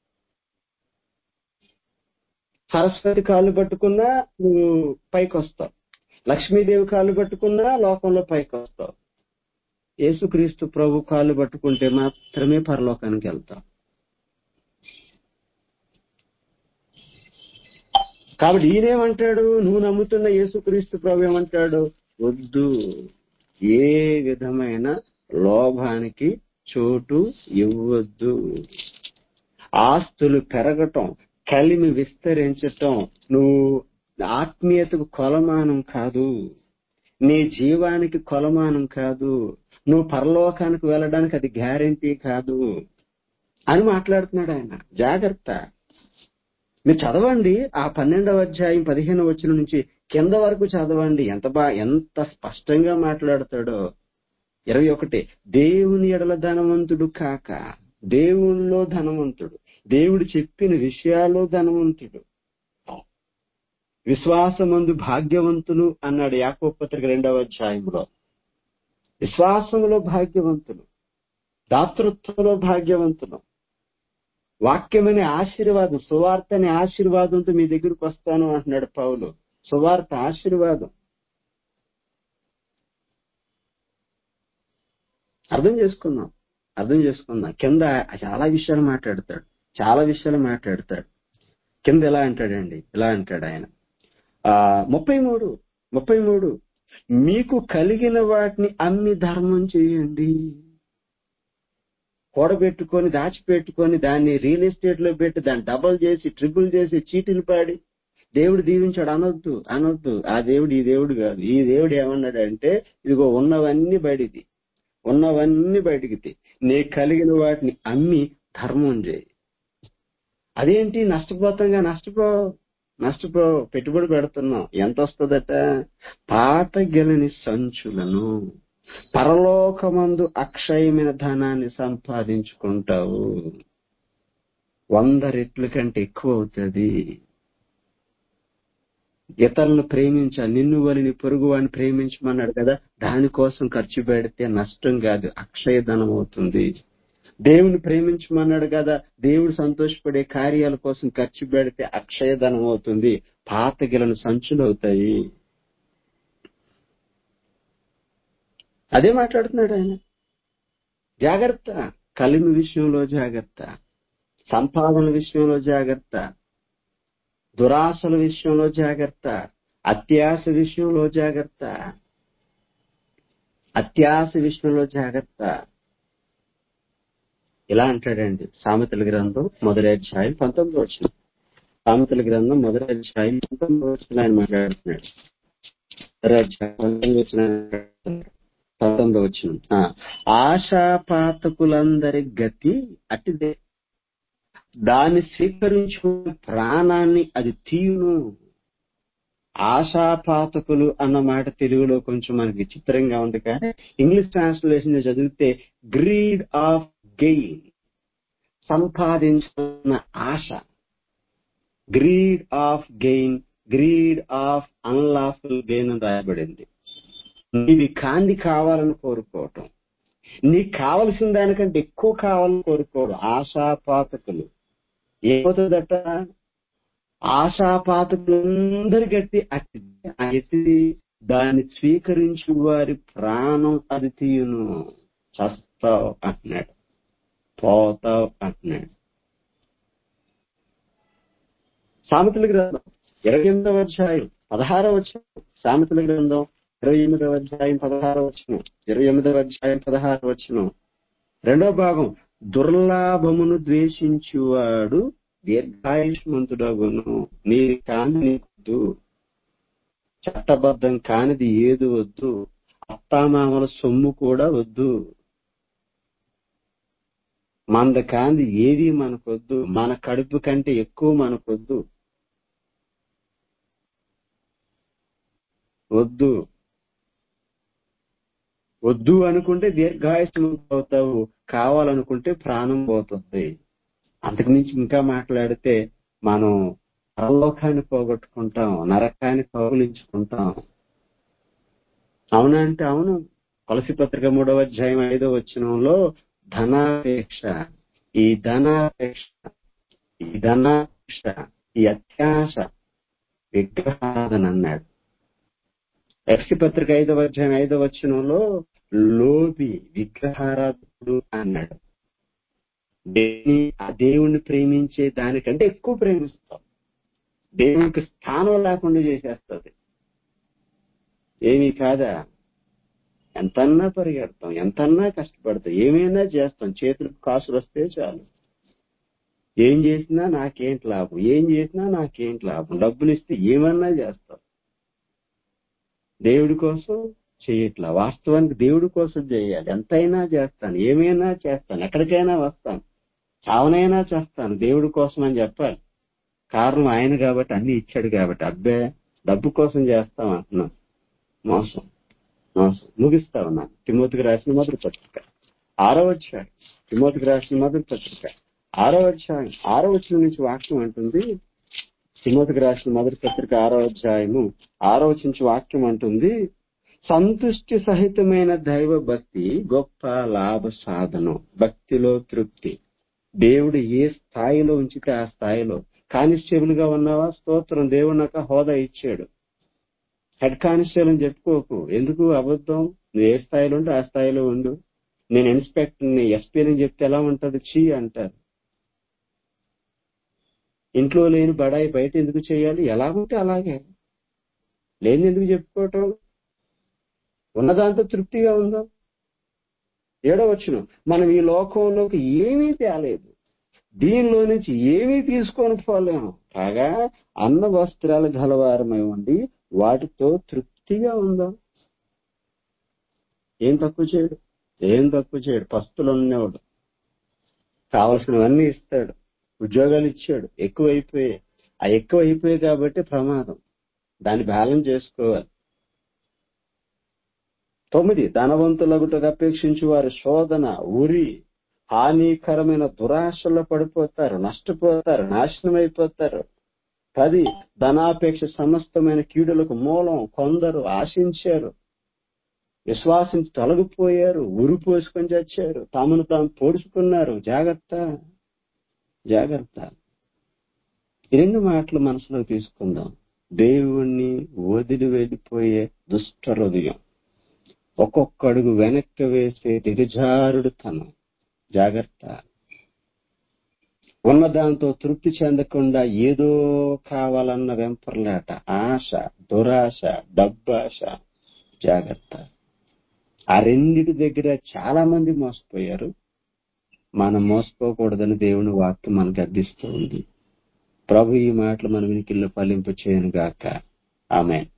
సరస్వతి కాళ్ళు పట్టుకున్నా నువ్వు పైకి వస్తావు లక్ష్మీదేవి కాళ్ళు పట్టుకున్నా లోకంలో పైకి వస్తావు యేసుక్రీస్తు ప్రభు కాళ్ళు పట్టుకుంటే మాత్రమే పరలోకానికి వెళ్తాం కాబట్టి ఈయనేమంటాడు నువ్వు నమ్ముతున్న యేసుక్రీస్తు ప్రభు ఏమంటాడు వద్దు ఏ విధమైన లోభానికి చోటు ఇవ్వద్దు ఆస్తులు పెరగటం కలిమి విస్తరించటం నువ్వు ఆత్మీయతకు కొలమానం కాదు నీ జీవానికి కొలమానం కాదు నువ్వు పరలోకానికి వెళ్ళడానికి అది గ్యారంటీ కాదు అని మాట్లాడుతున్నాడు ఆయన జాగ్రత్త మీరు చదవండి ఆ పన్నెండవ అధ్యాయం పదిహేను వచ్చిన నుంచి కింద వరకు చదవండి ఎంత బా ఎంత స్పష్టంగా మాట్లాడతాడో ఇరవై ఒకటి దేవుని ఎడల ధనవంతుడు కాక దేవునిలో ధనవంతుడు దేవుడు చెప్పిన విషయాల్లో ధనవంతుడు విశ్వాసమందు భాగ్యవంతులు అన్నాడు యాకో పత్రిక రెండవ అధ్యాయంలో విశ్వాసములో భాగ్యవంతులు దాతృత్వంలో భాగ్యవంతులు వాక్యమనే ఆశీర్వాదం సువార్త అనే ఆశీర్వాదంతో మీ దగ్గరకు వస్తాను అంటున్నాడు పౌలు సువార్త ఆశీర్వాదం అర్థం చేసుకుందాం అర్థం చేసుకుందాం కింద చాలా విషయాలు మాట్లాడతాడు చాలా విషయాలు మాట్లాడతాడు కింద ఎలా అంటాడండి ఇలా అంటాడు ఆయన ఆ ముప్పై మూడు ముప్పై మూడు మీకు కలిగిన వాటిని అమ్మి ధర్మం చేయండి కూడబెట్టుకొని దాచిపెట్టుకొని దాన్ని రియల్ ఎస్టేట్ లో పెట్టి దాన్ని డబల్ చేసి ట్రిపుల్ చేసి చీటీలు పాడి దేవుడు దీవించాడు అనొద్దు అనొద్దు ఆ దేవుడు ఈ దేవుడు కాదు ఈ దేవుడు ఏమన్నాడంటే ఇదిగో ఉన్నవన్నీ బయటిది ఉన్నవన్నీ బయటికి తీ. నీ కలిగిన వాటిని అమ్మి ధర్మం చేయి అదేంటి నష్టపోతాంగా నష్టపో నష్టపో పెట్టుబడి పెడుతున్నాం ఎంత వస్తుందట పాత గెలని సంచులను పరలోకమందు అక్షయమైన ధనాన్ని సంపాదించుకుంటావు వంద రెట్ల కంటే ఎక్కువ అవుతుంది ఇతరులను ప్రేమించాలి నిన్ను వలిని పొరుగు వాడిని ప్రేమించమన్నాడు కదా దానికోసం ఖర్చు పెడితే నష్టం కాదు అక్షయ ధనం అవుతుంది దేవుని ప్రేమించమన్నాడు కదా దేవుడు సంతోషపడే కార్యాల కోసం ఖర్చు పెడితే అక్షయధనం అవుతుంది పాతగిలను సంచులు అవుతాయి అదే మాట్లాడుతున్నాడు ఆయన జాగ్రత్త కలిమి విషయంలో జాగ్రత్త సంపాదన విషయంలో జాగ్రత్త దురాశల విషయంలో జాగ్రత్త అత్యాశ విషయంలో జాగ్రత్త అత్యాశ విషయంలో జాగ్రత్త ఇలా అంటాడండి సామెతల గ్రంథం మొదటి అధ్యాయం పంతొమ్మిది వచ్చిన సామెతల గ్రంథం మొదటి అధ్యాయం పంతొమ్మిది వచ్చిన ఆయన మాట్లాడుతున్నాడు మొదటి అధ్యాయం పంతొమ్మిది వచ్చిన పంతొమ్మిది వచ్చిన ఆశాపాతకులందరి గతి అట్టిదే దాన్ని స్వీకరించు ప్రాణాన్ని అది తీయును ఆశాపాతకులు అన్న మాట తెలుగులో కొంచెం మనకి విచిత్రంగా ఉంది కానీ ఇంగ్లీష్ ట్రాన్స్లేషన్ చదివితే గ్రీడ్ ఆఫ్ గెయిన్ సంపాదించిన ఆశ greed of gain greed of unlawful gain అని రాయబడింది నీవి కాంది కావాలని కోరుకోవటం నీకు కావలసిన దానికంటే ఎక్కువ కావాలని కోరుకోవడం ఆశాపాతకులు ఏమవుతుందట ఆశాపాతకులందరి గట్టి అట్టి అట్టి దాన్ని స్వీకరించు వారి ప్రాణం అది తీయును చస్తావు అంటున్నాడు పోతావు అంటున్నాడు సామెతల గ్రంథం ఇరవై ఎనిమిదవ అధ్యాయం పదహారవ వచ్చిన సామెతల గ్రంథం ఇరవై ఎనిమిదవ అధ్యాయం పదహారవ వచ్చిన ఇరవై ఎనిమిదవ అధ్యాయం పదహారు వచ్చిన రెండో భాగం దుర్లాభమును ద్వేషించువాడు దీర్ఘాయుష్మంతుడగును నీ కాని నీకొద్దు చట్టబద్ధం కానిది ఏది వద్దు అత్తామామల సొమ్ము కూడా వద్దు మంద కాంది ఏది మనకొద్దు మన కడుపు కంటే ఎక్కువ మనకొద్దు వద్దు వద్దు అనుకుంటే దీర్ఘాయుష్యం అవుతావు కావాలనుకుంటే ప్రాణం పోతుంది అంతకుమించి ఇంకా మాట్లాడితే మనం పరలోకాన్ని పోగొట్టుకుంటాం నరకాన్ని కౌలించుకుంటాం అవునా అంటే అవును కొలసి పత్రిక మూడవ అధ్యాయం ఐదవ వచనంలో ధనాపేక్ష ఈ ధనాపేక్ష ఈ ధనాపేక్ష ఈ అత్యాశ విగ్రహారాధన అన్నాడు ఎఫ్సి పత్రిక ఐదవ అధ్యాయం ఐదవ వచనంలో లోబి విగ్రహారాధకుడు అన్నాడు దేని ఆ దేవుణ్ణి ప్రేమించే దానికంటే ఎక్కువ ప్రేమిస్తాం దేవునికి స్థానం లేకుండా చేసేస్తుంది ఏమీ కాదా ఎంతన్నా పరిగెడతాం ఎంతన్నా కష్టపడతాం ఏమైనా చేస్తాం చేతులకు కాసులు వస్తే చాలు ఏం చేసినా నాకేంటి లాభం ఏం చేసినా నాకేంటి లాభం డబ్బులు ఇస్తే ఏమన్నా చేస్తాం దేవుడి కోసం చేయట్లా వాస్తవానికి దేవుడి కోసం చేయాలి ఎంతైనా చేస్తాను ఏమైనా చేస్తాను ఎక్కడికైనా వస్తాను చావనైనా చేస్తాను దేవుడి కోసం అని చెప్పాలి కారణం ఆయన కాబట్టి అన్ని ఇచ్చాడు కాబట్టి అబ్బే డబ్బు కోసం చేస్తాం అంటున్నాం మోసం మోసం ముగిస్తా ఉన్నాను తిమోతికి రాసిన మొదటి పత్రిక ఆరో అధ్యాయం తిమోతికి రాసిన మొదటి పత్రిక ఆరో అధ్యాయం ఆరో వచ్చిన నుంచి వాక్యం అంటుంది తిమోతికి రాసిన మొదటి పత్రిక ఆరో అధ్యాయము ఆరో నుంచి వాక్యం అంటుంది సంతుష్టి సహితమైన దైవ భక్తి గొప్ప లాభ సాధనం భక్తిలో తృప్తి దేవుడు ఏ స్థాయిలో ఉంచితే ఆ స్థాయిలో కానిస్టేబుల్ గా ఉన్నావా స్తోత్రం దేవుడు నాకు హోదా ఇచ్చాడు హెడ్ కానిస్టేబుల్ అని చెప్పుకోకు ఎందుకు అబద్ధం నువ్వు ఏ స్థాయిలో ఉంటే ఆ స్థాయిలో ఉండు నేను ఇన్స్పెక్టర్ ఎస్పీ అని చెప్తే ఎలా ఉంటది చీ అంటారు ఇంట్లో లేని బడాయి బయట ఎందుకు చేయాలి ఎలా ఉంటే అలాగే లేని ఎందుకు చెప్పుకోవటం ఉన్నదాంతో తృప్తిగా ఉందాం ఏడో వచ్చిన మనం ఈ లోకంలోకి ఏమీ తేలేదు దీనిలో నుంచి ఏమీ తీసుకొని పోలేము కాగా అన్న వస్త్రాలు గలవారమై ఉండి వాటితో తృప్తిగా ఉందాం ఏం తక్కువ చేయడు ఏం తక్కువ చేయడు పస్తులు ఉన్నవాడు కావలసినవన్నీ ఇస్తాడు ఉద్యోగాలు ఇచ్చాడు ఎక్కువైపోయాయి ఆ ఎక్కువ అయిపోయాయి కాబట్టి ప్రమాదం దాన్ని బ్యాలెన్స్ చేసుకోవాలి తొమ్మిది ధనవంతులగుటకు అపేక్షించి వారి శోధన ఉరి హానికరమైన దురాశల్లో పడిపోతారు నష్టపోతారు నాశనం అయిపోతారు పది ధనాపేక్ష సమస్తమైన కీడులకు మూలం కొందరు ఆశించారు విశ్వాసించి తొలగిపోయారు ఉరి పోసుకొని చచ్చారు తామును తాము పోడుచుకున్నారు జాగ్రత్త జాగ్రత్త ఈ రెండు మాటలు మనసులో తీసుకుందాం దేవుణ్ణి వదిలి వెళ్ళిపోయే దుష్ట హృదయం ఒక్కొక్క అడుగు వెనక్కి వేసే దిగజారుడు తనం జాగ్రత్త ఉన్న దాంతో తృప్తి చెందకుండా ఏదో కావాలన్న వెంపర్లాట ఆశ దురాశ డబ్బాశ జాగ్రత్త ఆ రెండిటి దగ్గర చాలా మంది మోసపోయారు మనం మోసపోకూడదని దేవుని వాక్యం మనకు అర్థిస్తూ ఉంది ప్రభు ఈ మాటలు మన వినికిల్లో ఫలింప చేయను గాక ఆమె